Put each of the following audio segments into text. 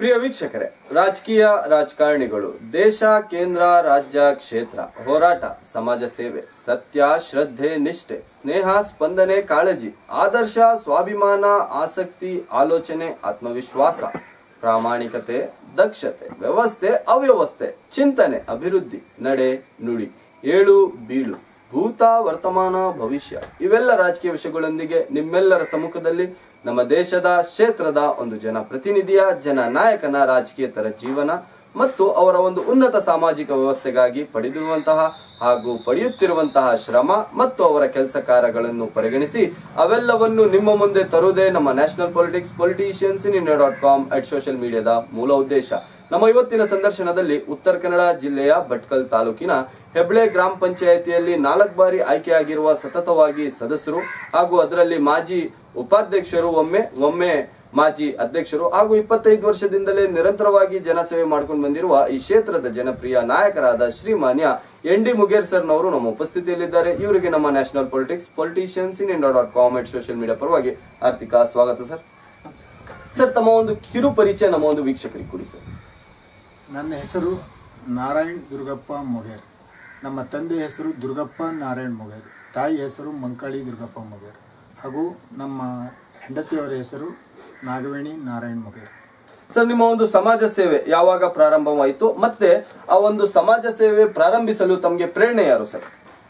ಪ್ರಿಯ ವೀಕ್ಷಕರೇ ರಾಜಕೀಯ ರಾಜಕಾರಣಿಗಳು ದೇಶ ಕೇಂದ್ರ ರಾಜ್ಯ ಕ್ಷೇತ್ರ ಹೋರಾಟ ಸಮಾಜ ಸೇವೆ ಸತ್ಯ ಶ್ರದ್ಧೆ ನಿಷ್ಠೆ ಸ್ನೇಹ ಸ್ಪಂದನೆ ಕಾಳಜಿ ಆದರ್ಶ ಸ್ವಾಭಿಮಾನ ಆಸಕ್ತಿ ಆಲೋಚನೆ ಆತ್ಮವಿಶ್ವಾಸ ಪ್ರಾಮಾಣಿಕತೆ ದಕ್ಷತೆ ವ್ಯವಸ್ಥೆ ಅವ್ಯವಸ್ಥೆ ಚಿಂತನೆ ಅಭಿವೃದ್ಧಿ ನಡೆ ನುಡಿ ಏಳು ಬೀಳು ಭೂತ ವರ್ತಮಾನ ಭವಿಷ್ಯ ಇವೆಲ್ಲ ರಾಜಕೀಯ ವಿಷಯಗಳೊಂದಿಗೆ ನಿಮ್ಮೆಲ್ಲರ ಸಮ್ಮುಖದಲ್ಲಿ ನಮ್ಮ ದೇಶದ ಕ್ಷೇತ್ರದ ಒಂದು ಜನಪ್ರತಿನಿಧಿಯ ಜನ ನಾಯಕನ ರಾಜಕೀಯತರ ಜೀವನ ಮತ್ತು ಅವರ ಒಂದು ಉನ್ನತ ಸಾಮಾಜಿಕ ವ್ಯವಸ್ಥೆಗಾಗಿ ಪಡೆದಿರುವಂತಹ ಹಾಗೂ ಪಡೆಯುತ್ತಿರುವಂತಹ ಶ್ರಮ ಮತ್ತು ಅವರ ಕೆಲಸ ಕಾರ್ಯಗಳನ್ನು ಪರಿಗಣಿಸಿ ಅವೆಲ್ಲವನ್ನು ನಿಮ್ಮ ಮುಂದೆ ತರುವುದೇ ನಮ್ಮ national politics politicians in India dot com at social ಮೀಡಿಯಾದ ಮೂಲ ಉದ್ದೇಶ ನಮ್ಮ ಇವತ್ತಿನ ಸಂದರ್ಶನದಲ್ಲಿ ಉತ್ತರ ಕನ್ನಡ ಜಿಲ್ಲೆಯ ಭಟ್ಕಲ್ ತಾಲೂಕಿನ ಹೆಬ್ಳೆ ಗ್ರಾಮ ಪಂಚಾಯಿತಿಯಲ್ಲಿ ನಾಲ್ಕು ಬಾರಿ ಆಯ್ಕೆಯಾಗಿರುವ ಸತತವಾಗಿ ಸದಸ್ಯರು ಹಾಗೂ ಅದರಲ್ಲಿ ಮಾಜಿ ಉಪಾಧ್ಯಕ್ಷರು ಒಮ್ಮೆ ಒಮ್ಮೆ ಮಾಜಿ ಅಧ್ಯಕ್ಷರು ಹಾಗೂ ಇಪ್ಪತ್ತೈದು ವರ್ಷದಿಂದಲೇ ನಿರಂತರವಾಗಿ ಜನಸೇವೆ ಮಾಡ್ಕೊಂಡು ಬಂದಿರುವ ಈ ಕ್ಷೇತ್ರದ ಜನಪ್ರಿಯ ನಾಯಕರಾದ ಶ್ರೀಮಾನ್ಯ ಎನ್ ಡಿ ಮುಗೇರ್ ಸರ್ನವರು ನಮ್ಮ ಉಪಸ್ಥಿತಿಯಲ್ಲಿದ್ದಾರೆ ಇವರಿಗೆ ನಮ್ಮ national politics politicians in India dot com at social media ಪರವಾಗಿ ಆರ್ಥಿಕ ಸ್ವಾಗತ ಸರ್ ಸರ್ ತಮ್ಮ ಒಂದು ಕಿರು ಪರಿಚಯ ನಮ್ಮ ಒಂದು ವೀಕ್ಷಕರಿಗೆ ಕೊಡಿ ಸರ್ ನನ್ನ ಹೆಸರು ನಾರಾಯಣ್ ದುರ್ಗಪ್ಪ ಮೊಗೇರ್ ನಮ್ಮ ತಂದೆ ಹೆಸರು ದುರ್ಗಪ್ಪ ನಾರಾಯಣ್ ಮೊಗೇರ್ ತಾಯಿ ಹೆಸರು ಮಂಕಾಳಿ ದುರ್ಗಪ್ಪ ಮೊಗೇರ್ ಹಾಗೂ ನಮ್ಮ ಹೆಂಡತಿಯವರ ಹೆಸರು ನಾಗವೇಣಿ ನಾರಾಯಣ್ ಮೊಗೇರ್ ಸರ್ ನಿಮ್ಮ ಒಂದು ಸಮಾಜ ಸೇವೆ ಯಾವಾಗ ಪ್ರಾರಂಭವಾಯಿತು ಮತ್ತೆ ಆ ಒಂದು ಸಮಾಜ ಸೇವೆ ಪ್ರಾರಂಭಿಸಲು ತಮಗೆ ಪ್ರೇರಣೆ ಯಾರು ಸರ್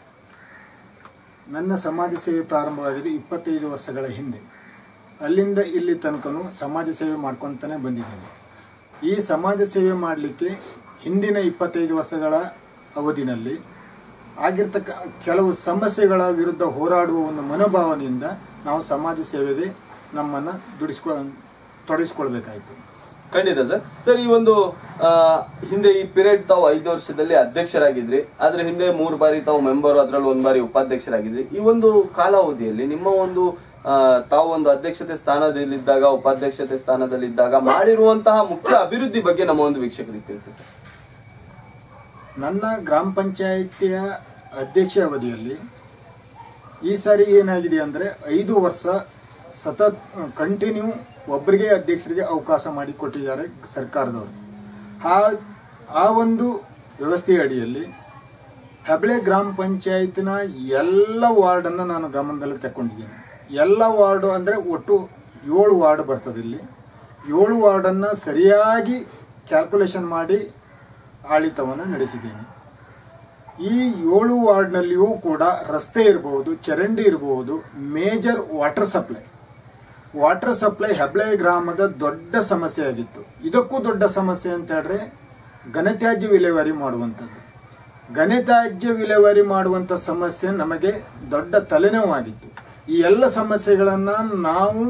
ನನ್ನ ಸಮಾಜ ಸೇವೆ ಪ್ರಾರಂಭವಾಗಿದೆ ಇಪ್ಪತ್ತೈದು ವರ್ಷಗಳ ಹಿಂದೆ ಅಲ್ಲಿಂದ ಇಲ್ಲಿ ತನಕನೂ ಸಮಾಜ ಸೇವೆ ಮಾಡ್ಕೊತಾನೆ ಬಂದಿದ್ದೇನೆ ಈ ಸಮಾಜ ಸೇವೆ ಮಾಡಲಿಕ್ಕೆ ಹಿಂದಿನ ಇಪ್ಪತ್ತೈದು ವರ್ಷಗಳ ಅವಧಿನಲ್ಲಿ ಆಗಿರ್ತಕ್ಕ ಕೆಲವು ಸಮಸ್ಯೆಗಳ ವಿರುದ್ಧ ಹೋರಾಡುವ ಒಂದು ಮನೋಭಾವನೆಯಿಂದ ನಾವು ಸಮಾಜ ಸೇವೆಗೆ ನಮ್ಮನ್ನು ದುಡಿಸ್ಕೊ ತೊಡಗಿಸ್ಕೊಳ್ಬೇಕಾಯಿತು ಖಂಡಿತ ಸರ್ ಸರ್ ಈ ಒಂದು ಆ, ಹಿಂದೆ ಈ ಪೀರಿಯಡ್ ತಾವು ಐದು ವರ್ಷದಲ್ಲಿ ಅಧ್ಯಕ್ಷರಾಗಿದ್ರಿ ಆದ್ರೆ ಹಿಂದೆ ಮೂರು ಬಾರಿ ತಾವು ಮೆಂಬರ್ ಅದ್ರಲ್ಲಿ ಒಂದ್ ಬಾರಿ ಉಪಾಧ್ಯಕ್ಷರಾಗಿದ್ರಿ ಈ ಒಂದು ಕಾಲಾವಧಿಯಲ್ಲಿ ನಿಮ್ಮ ಒಂದು ಆ, ತಾವು ಒಂದು ಅಧ್ಯಕ್ಷತೆ ಸ್ಥಾನದಲ್ಲಿದ್ದಾಗ ಉಪಾಧ್ಯಕ್ಷತೆ ಸ್ಥಾನದಲ್ಲಿದ್ದಾಗ ಮಾಡಿರುವಂತಹ ಮುಖ್ಯ ಅಭಿವೃದ್ಧಿ ಬಗ್ಗೆ ನಮ್ಮ ಒಂದು ವೀಕ್ಷಕರಿಗೆ ತಿಳಿಸಿ ಸರ್ ನನ್ನ ಗ್ರಾಮ ಪಂಚಾಯಿತಿಯ ಅಧ್ಯಕ್ಷ ಅವಧಿಯಲ್ಲಿ ಈ ಸಾರಿ ಏನಾಗಿದೆ ಅಂದರೆ ಐದು ವರ್ಷ ಸತತ್ ಕಂಟಿನ್ಯೂ ಒಬ್ಬರಿಗೆ ಅಧ್ಯಕ್ಷರಿಗೆ ಅವಕಾಶ ಮಾಡಿ ಕೊಟ್ಟಿದ್ದಾರೆ ಸರ್ಕಾರದವರು ಆ ಆ ಒಂದು ವ್ಯವಸ್ಥೆಯ ಅಡಿಯಲ್ಲಿ ಹೆಬ್ಳೆ ಗ್ರಾಮ ಪಂಚಾಯತಿನ ಎಲ್ಲ ವಾರ್ಡನ್ನು ನಾನು ಗಮನದಲ್ಲಿ ತಗೊಂಡಿದ್ದೀನಿ ಎಲ್ಲ ವಾರ್ಡು ಅಂದರೆ ಒಟ್ಟು ಏಳು ವಾರ್ಡ್ ಬರ್ತದೆ ಇಲ್ಲಿ ಏಳು ವಾರ್ಡನ್ನು ಸರಿಯಾಗಿ ಕ್ಯಾಲ್ಕುಲೇಷನ್ ಮಾಡಿ ಆಳಿತವನ್ನು ನಡೆಸಿದ್ದೀನಿ ಈ ಏಳು ವಾರ್ಡ್ನಲ್ಲಿಯೂ ಕೂಡ ರಸ್ತೆ ಇರಬಹುದು ಚರಂಡಿ ಇರಬಹುದು major water supply water supply Heble ಗ್ರಾಮದ ದೊಡ್ಡ ಸಮಸ್ಯೆ ಆಗಿತ್ತು ಇದಕ್ಕೂ ದೊಡ್ಡ ಸಮಸ್ಯೆ ಅಂತ ಹೇಳಿದ್ರೆ ಘನತ್ಯಾಜ್ಯ ವಿಲೇವಾರಿ ಮಾಡುವಂಥದ್ದು ಘನತ್ಯಾಜ್ಯ ವಿಲೇವಾರಿ ಮಾಡುವಂಥ ಸಮಸ್ಯೆ ನಮಗೆ ದೊಡ್ಡ ತಲೆನೋವಾಗಿತ್ತು ಈ ಎಲ್ಲ ಸಮಸ್ಯೆಗಳನ್ನು ನಾವು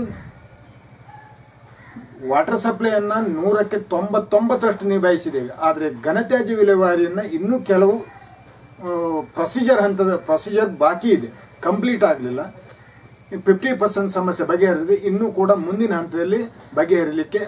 ವಾಟರ್ ಸಪ್ಲೈಯನ್ನು ನೂರಕ್ಕೆ ತೊಂಬತ್ತೊಂಬತ್ತರಷ್ಟು ನಿಭಾಯಿಸಿದ್ದೇವೆ ಆದರೆ ಘನತ್ಯಾಜ್ಯ ವಿಲೇವಾರಿಯನ್ನು ಇನ್ನೂ ಕೆಲವು ಪ್ರೊಸೀಜರ್ ಹಂತದ ಪ್ರೊಸೀಜರ್ ಬಾಕಿ ಇದೆ ಕಂಪ್ಲೀಟ್ ಆಗಲಿಲ್ಲ ಫಿಫ್ಟಿ ಪರ್ಸೆಂಟ್ ಸಮಸ್ಯೆ ಬಗೆಹರಿದಿದೆ ಇನ್ನೂ ಕೂಡ ಮುಂದಿನ ಹಂತದಲ್ಲಿ ಬಗೆಹರಿಲಿಕ್ಕೆ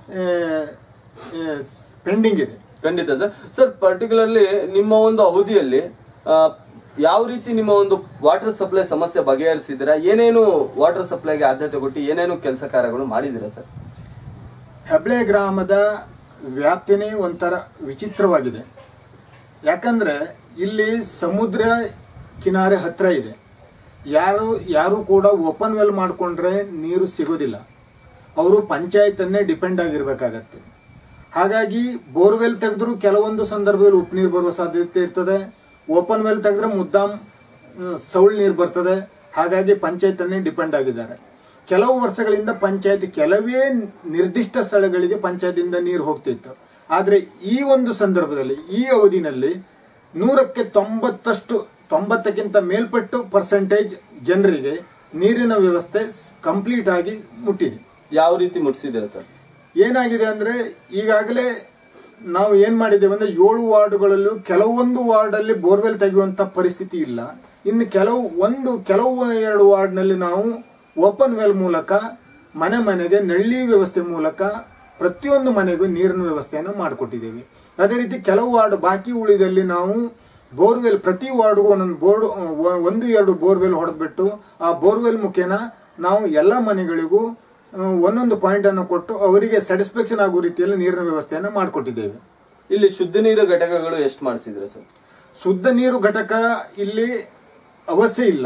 ಪೆಂಡಿಂಗ್ ಇದೆ ಖಂಡಿತ ಸರ್ ಸರ್ ಪರ್ಟಿಕ್ಯುಲರ್ಲಿ ನಿಮ್ಮ ಒಂದು ಅವಧಿಯಲ್ಲಿ ಆ, ಯಾವ ರೀತಿ ನಿಮ್ಮ ಒಂದು ವಾಟರ್ ಸಪ್ಲೈ ಸಮಸ್ಯೆ ಬಗೆಹರಿಸಿದ್ದೀರಾ ಏನೇನು ವಾಟರ್ ಸಪ್ಲೈಗೆ ಆದ್ಯತೆ ಕೊಟ್ಟು ಏನೇನು ಕೆಲಸ ಕಾರ್ಯಗಳು ಮಾಡಿದ್ದೀರಾ ಸರ್ ಹೆಬ್ಳೆ ಗ್ರಾಮದ ವ್ಯಾಪ್ತಿನೇ ಒಂಥರ ವಿಚಿತ್ರವಾಗಿದೆ ಯಾಕಂದರೆ ಇಲ್ಲಿ ಸಮುದ್ರ ಕಿನಾರೆ ಹತ್ತಿರ ಇದೆ ಯಾರು ಯಾರು ಕೂಡ ಓಪನ್ ವೆಲ್ ಮಾಡಿಕೊಂಡ್ರೆ ನೀರು ಸಿಗೋದಿಲ್ಲ ಅವರು ಪಂಚಾಯತನ್ನೇ ಡಿಪೆಂಡ್ ಆಗಿರಬೇಕಾಗತ್ತೆ ಹಾಗಾಗಿ ಬೋರ್ವೆಲ್ ತೆಗೆದ್ರೂ ಕೆಲವೊಂದು ಸಂದರ್ಭದಲ್ಲಿ ಉಪ್ಪು ನೀರು ಬರುವ ಸಾಧ್ಯತೆ ಇರ್ತದೆ ಓಪನ್ ವೆಲ್ ತೆಗೆದ್ರೆ ಮುದ್ದಾಂ ಸೌಳ್ ನೀರು ಬರ್ತದೆ ಹಾಗಾಗಿ ಪಂಚಾಯತನ್ನೇ ಡಿಪೆಂಡ್ ಆಗಿದ್ದಾರೆ ಕೆಲವು ವರ್ಷಗಳಿಂದ ಪಂಚಾಯತ್ ಕೆಲವೇ ನಿರ್ದಿಷ್ಟ ಸ್ಥಳಗಳಿಗೆ ಪಂಚಾಯತಿಂದ ನೀರು ಹೋಗ್ತಿತ್ತು ಆದರೆ ಈ ಒಂದು ಸಂದರ್ಭದಲ್ಲಿ ಈ ಅವಧಿನಲ್ಲಿ ನೂರಕ್ಕೆ ತೊಂಬತ್ತಷ್ಟು ತೊಂಬತ್ತಕ್ಕಿಂತ ಮೇಲ್ಪಟ್ಟು ಪರ್ಸೆಂಟೇಜ್ ಜನರಿಗೆ ನೀರಿನ ವ್ಯವಸ್ಥೆ ಕಂಪ್ಲೀಟ್ ಆಗಿ ಮುಟ್ಟಿದೆ ಯಾವ ರೀತಿ ಮುಟ್ಟಿಸಿದ್ದೀರಾ ಸರ್ ಏನಾಗಿದೆ ಅಂದರೆ ಈಗಾಗಲೇ ನಾವು ಏನು ಮಾಡಿದ್ದೇವೆ ಅಂದರೆ ಏಳು ವಾರ್ಡುಗಳಲ್ಲೂ ಕೆಲವೊಂದು ವಾರ್ಡಲ್ಲಿ ಬೋರ್ವೆಲ್ ತೆಗೆಯುವಂಥ ಪರಿಸ್ಥಿತಿ ಇಲ್ಲ ಇನ್ನು ಕೆಲವು ಒಂದು ಕೆಲವು ಎರಡು ವಾರ್ಡ್ನಲ್ಲಿ ನಾವು ಓಪನ್ ವೆಲ್ ಮೂಲಕ ಮನೆ ಮನೆಗೆ ನಳ್ಳಿ ವ್ಯವಸ್ಥೆ ಮೂಲಕ ಪ್ರತಿಯೊಂದು ಮನೆಗೂ ನೀರಿನ ವ್ಯವಸ್ಥೆಯನ್ನು ಮಾಡಿಕೊಟ್ಟಿದ್ದೇವೆ ಅದೇ ರೀತಿ ಕೆಲವು ವಾರ್ಡ್ ಬಾಕಿ ಉಳಿದಲ್ಲಿ ನಾವು ಬೋರ್ವೆಲ್ ಪ್ರತಿ ವಾರ್ಡ್ಗೂ ಒಂದೊಂದು ಬೋರ್ಡ್ ಒಂದು ಎರಡು ಬೋರ್ವೆಲ್ ಹೊಡೆದ್ಬಿಟ್ಟು ಆ ಬೋರ್ವೆಲ್ ಮುಖೇನ ನಾವು ಎಲ್ಲ ಮನೆಗಳಿಗೂ ಆ, ಒಂದೊಂದು ಪಾಯಿಂಟನ್ನು ಕೊಟ್ಟು ಅವರಿಗೆ ಸ್ಯಾಟಿಸ್ಫ್ಯಾಕ್ಷನ್ ಆಗೋ ರೀತಿಯಲ್ಲಿ ನೀರಿನ ವ್ಯವಸ್ಥೆಯನ್ನು ಮಾಡಿಕೊಟ್ಟಿದ್ದೇವೆ ಇಲ್ಲಿ ಶುದ್ಧ ನೀರು ಘಟಕಗಳು ಎಷ್ಟು ಮಾಡಿಸಿದ್ರೆ ಸರ್ ಶುದ್ಧ ನೀರು ಘಟಕ ಇಲ್ಲಿ ಅವಶ್ಯ ಇಲ್ಲ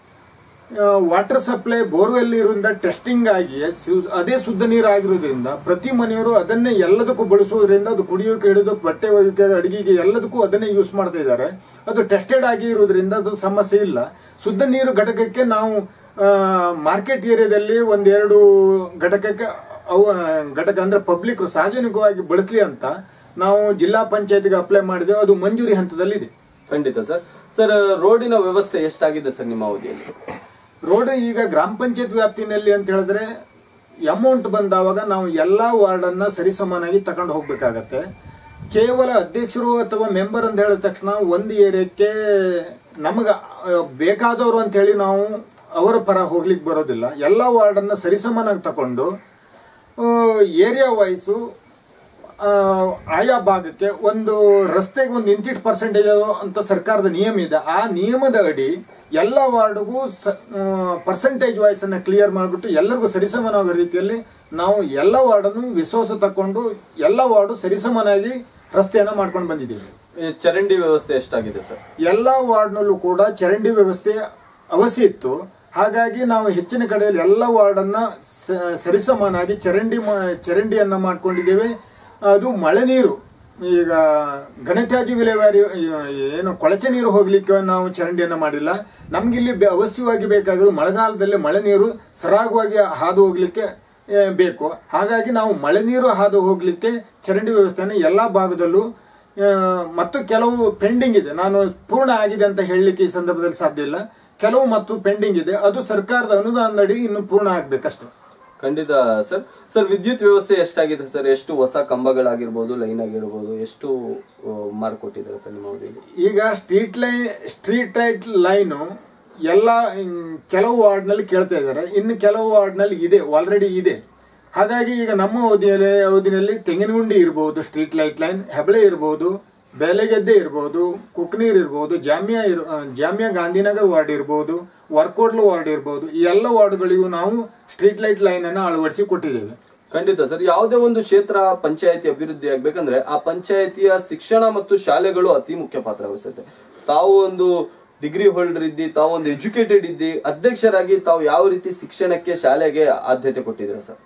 ವಾಟರ್ ಸಪ್ಲೈ ಬೋರ್ವೆಲ್ ಇರೋದ್ರಿಂದ ಟೆಸ್ಟಿಂಗ್ ಆಗಿ ಸು- ಅದೇ ಶುದ್ಧ ನೀರು ಆಗಿರೋದ್ರಿಂದ ಪ್ರತಿ ಮನೆಯವರು ಅದನ್ನೇ ಎಲ್ಲದಕ್ಕೂ ಬಳಸುವುದರಿಂದ ಅದು ಕುಡಿಯೋಕೆ ಹಿಡಿದು ಬಟ್ಟೆ ಒಗೆಯೋಕೆ ಅಡಿಗೆಗೆ ಎಲ್ಲದಕ್ಕೂ ಅದನ್ನೇ ಯೂಸ್ ಮಾಡ್ತಾ ಇದ್ದಾರೆ ಅದು ಟೆಸ್ಟೆಡ್ ಆಗಿ ಇರೋದ್ರಿಂದ ಅದು ಸಮಸ್ಯೆ ಇಲ್ಲ ಶುದ್ಧ ನೀರು ಘಟಕಕ್ಕೆ ನಾವು ಮಾರ್ಕೆಟ್ ಏರಿಯಾದಲ್ಲಿ ಒಂದೆರಡು ಘಟಕಕ್ಕೆ ಅವು ಆ, ಘಟಕ ಅಂದ್ರೆ ಪಬ್ಲಿಕ್ ಸಾರ್ವಜನಿಕವಾಗಿ ಬಳಸಲಿ ಅಂತ ನಾವು ಜಿಲ್ಲಾ ಪಂಚಾಯತ್ಗೆ ಅಪ್ಲೈ ಮಾಡಿದೆವು ಅದು ಮಂಜೂರಿ ಹಂತದಲ್ಲಿದೆ ಖಂಡಿತ ಸರ್ ಸರ್ ರೋಡಿನ ವ್ಯವಸ್ಥೆ ಎಷ್ಟಾಗಿದೆ ಸರ್ ನಿಮ್ಮ ಅವಧಿಯಲ್ಲಿ ರೋಡ್ ಈಗ ಗ್ರಾಮ ಪಂಚಾಯತ್ ವ್ಯಾಪ್ತಿನಲ್ಲಿ ಅಂತ ಹೇಳಿದ್ರೆ ಅಮೌಂಟ್ ಬಂದಾವಾಗ ನಾವು ಎಲ್ಲಾ ವಾರ್ಡನ್ನ ಸರಿಸಮಾನಾಗಿ ತಗೊಂಡು ಹೋಗ್ಬೇಕಾಗತ್ತೆ ಕೇವಲ ಅಧ್ಯಕ್ಷರು ಅಥವಾ ಮೆಂಬರ್ ಅಂತ ಹೇಳಿದ ತಕ್ಷಣ ಒಂದು ಏರಿಯಾಕ್ಕೆ ನಮಗ ಆ, ಬೇಕಾದವರು ಅಂತ ಹೇಳಿ ನಾವು ಅವರ ಪರ ಹೋಗ್ಲಿಕ್ಕೆ ಬರೋದಿಲ್ಲ ಎಲ್ಲ ವಾರ್ಡನ್ನ ಸರಿಸಮಾನಾಗಿ ತಕೊಂಡು ಏರಿಯಾ ವೈಸು ಆ, ಆಯಾ ಭಾಗಕ್ಕೆ ಒಂದು ರಸ್ತೆಗೆ ಒಂದು ಇಂತಿಟ್ ಪರ್ಸೆಂಟೇಜ್ ಅಂತ ಸರ್ಕಾರದ ನಿಯಮ ಇದೆ ಆ ನಿಯಮದ ಅಡಿ ಎಲ್ಲ ವಾರ್ಡ್ಗೂ ಪರ್ಸೆಂಟೇಜ್ ವಾಯ್ಸ್ ಅನ್ನ ಕ್ಲಿಯರ್ ಮಾಡಿಬಿಟ್ಟು ಎಲ್ಲರಿಗೂ ಸರಿಸಮಾನವಾದ ರೀತಿಯಲ್ಲಿ ನಾವು ಎಲ್ಲ ವಾರ್ಡನ್ನು ವಿಶ್ವಾಸ ತಕೊಂಡು ಎಲ್ಲ ವಾರ್ಡು ಸರಿಸಮಾನಾಗಿ ರಸ್ತೆಯನ್ನ ಮಾಡ್ಕೊಂಡು ಬಂದಿದ್ದೀವಿ ಈ ಚರಂಡಿ ವ್ಯವಸ್ಥೆ ಎಷ್ಟಾಗಿದೆ ಸರ್ ಎಲ್ಲ ವಾರ್ಡ್ನಲ್ಲೂ ಕೂಡ ಚರಂಡಿ ವ್ಯವಸ್ಥೆ ಅವಶ್ಯ ಇತ್ತು ಹಾಗಾಗಿ ನಾವು ಹೆಚ್ಚಿನ ಕಡೆಯಲ್ಲಿ ಎಲ್ಲ ವಾರ್ಡನ್ನ ಸ- ಸರಿಸಮಾನಾಗಿ ಚರಂಡಿ ಮಾ- ಚರಂಡಿಯನ್ನ ಮಾಡ್ಕೊಂಡಿದ್ದೇವೆ ಅದು ಮಳೆ ನೀರು ಈಗ ಘನತ್ಯಾಜ್ಯ ವಿಲೇವಾರಿ ಏನು ಕೊಳಚೆ ನೀರು ಹೋಗ್ಲಿಕ್ಕೆ ನಾವು ಚರಂಡಿಯನ್ನ ಮಾಡಿಲ್ಲ ನಮ್ಗಿಲ್ಲಿ ಬೆ- ಅವಶ್ಯವಾಗಿ ಬೇಕಾಗಿರೋದು ಮಳೆಗಾಲದಲ್ಲಿ ಮಳೆ ನೀರು ಸರಾಗವಾಗಿ ಹಾದು ಹೋಗ್ಲಿಕ್ಕೆ ಏ, ಬೇಕು ಹಾಗಾಗಿ ನಾವು ಮಳೆ ನೀರು ಹಾದು ಹೋಗ್ಲಿಕ್ಕೆ ಚರಂಡಿ ವ್ಯವಸ್ಥೆಯನ್ನು ಎಲ್ಲಾ ಭಾಗದಲ್ಲೂ ಆ, ಮತ್ತು ಕೆಲವು ಪೆಂಡಿಂಗ್ ಇದೆ ನಾನು ಪೂರ್ಣ ಆಗಿದೆ ಅಂತ ಹೇಳಲಿಕ್ಕೆ ಈ ಸಂದರ್ಭದಲ್ಲಿ ಸಾಧ್ಯ ಇಲ್ಲ ಕೆಲವು ಮತ್ತು ಪೆಂಡಿಂಗ್ ಇದೆ ಅದು ಸರ್ಕಾರದ ಅನುದಾನದಡಿ ಇನ್ನು ಪೂರ್ಣ ಆಗ್ಬೇಕಷ್ಟೇ ಖಂಡಿತ ಸರ್ ಸರ್ ವಿದ್ಯುತ್ ವ್ಯವಸ್ಥೆ ಎಷ್ಟಾಗಿದೆ ಸರ್ ಎಷ್ಟು ಹೊಸ ಕಂಬಗಳಾಗಿರ್ಬೋದು ಲೈನ್ ಆಗಿರ್ಬೋದು ಎಷ್ಟು ಮಾರ್ಕ್ ಕೊಟ್ಟಿದ್ದಾರೆ ಸರ್ ನಿಮ್ಮ ಅವಧಿಯಲ್ಲಿ ಈಗ street line street light line ಎಲ್ಲ ಹ್ಮ್, ಕೆಲವು ವಾರ್ಡ್ನಲ್ಲಿ ಕೇಳ್ತಾ ಇದ್ದಾರೆ ಇನ್ನು ಕೆಲವು ವಾರ್ಡ್ನಲ್ಲಿ ಇದೆ ಆಲ್ರೆಡಿ ಇದೆ ಹಾಗಾಗಿ ಈಗ ನಮ್ಮ ಅವಧಿಯಲ್ಲಿ ಅವಧಿನಲ್ಲಿ ತೆಂಗಿನಗುಂಡಿ ಇರ್ಬೋದು ಸ್ಟ್ರೀಟ್ ಲೈಟ್ ಲೈನ್ ಹೆಬಳೆ ಇರ್ಬೋದು ಬೇಲೆಗೆದ್ದೆ ಇರ್ಬೋದು ಕುಕ್ನೀರ್ ಇರ್ಬೋದು ಜಾಮಿಯಾ ಇರ್ ಆ, ಜಾಮಿಯಾ ಗಾಂಧಿನಗರ್ ವಾರ್ಡ್ ಇರ್ಬೋದು ವರ್ಕೋಟ್ಲು ವಾರ್ಡ್ ಇರ್ಬೋದು ಈ ಎಲ್ಲ ವಾರ್ಡ್ಗಳಿಗೂ ನಾವು ಸ್ಟ್ರೀಟ್ ಲೈಟ್ ಲೈನ್ ಅನ್ನು ಅಳವಡಿಸಿ ಕೊಟ್ಟಿದ್ದೇವೆ ಖಂಡಿತ ಸರ್ ಯಾವುದೇ ಒಂದು ಕ್ಷೇತ್ರ ಪಂಚಾಯತಿ ಅಭಿವೃದ್ಧಿ ಆಗ್ಬೇಕಂದ್ರೆ ಆ ಪಂಚಾಯತಿಯ ಶಿಕ್ಷಣ ಮತ್ತು ಶಾಲೆಗಳು ಅತಿ ಮುಖ್ಯ ಪಾತ್ರ ವಹಿಸುತ್ತೆ ತಾವು ಒಂದು ಡಿಗ್ರಿ ಹೋಲ್ಡರ್ ಇದ್ದಿ ತಾವು ಒಂದು ಎಜುಕೇಟೆಡ್ ಇದ್ದಿ ಅಧ್ಯಕ್ಷರಾಗಿ ತಾವು ಯಾವ ರೀತಿ ಶಿಕ್ಷಣಕ್ಕೆ ಶಾಲೆಗೆ ಆದ್ಯತೆ ಕೊಟ್ಟಿದ್ದೀರಾ ಸರ್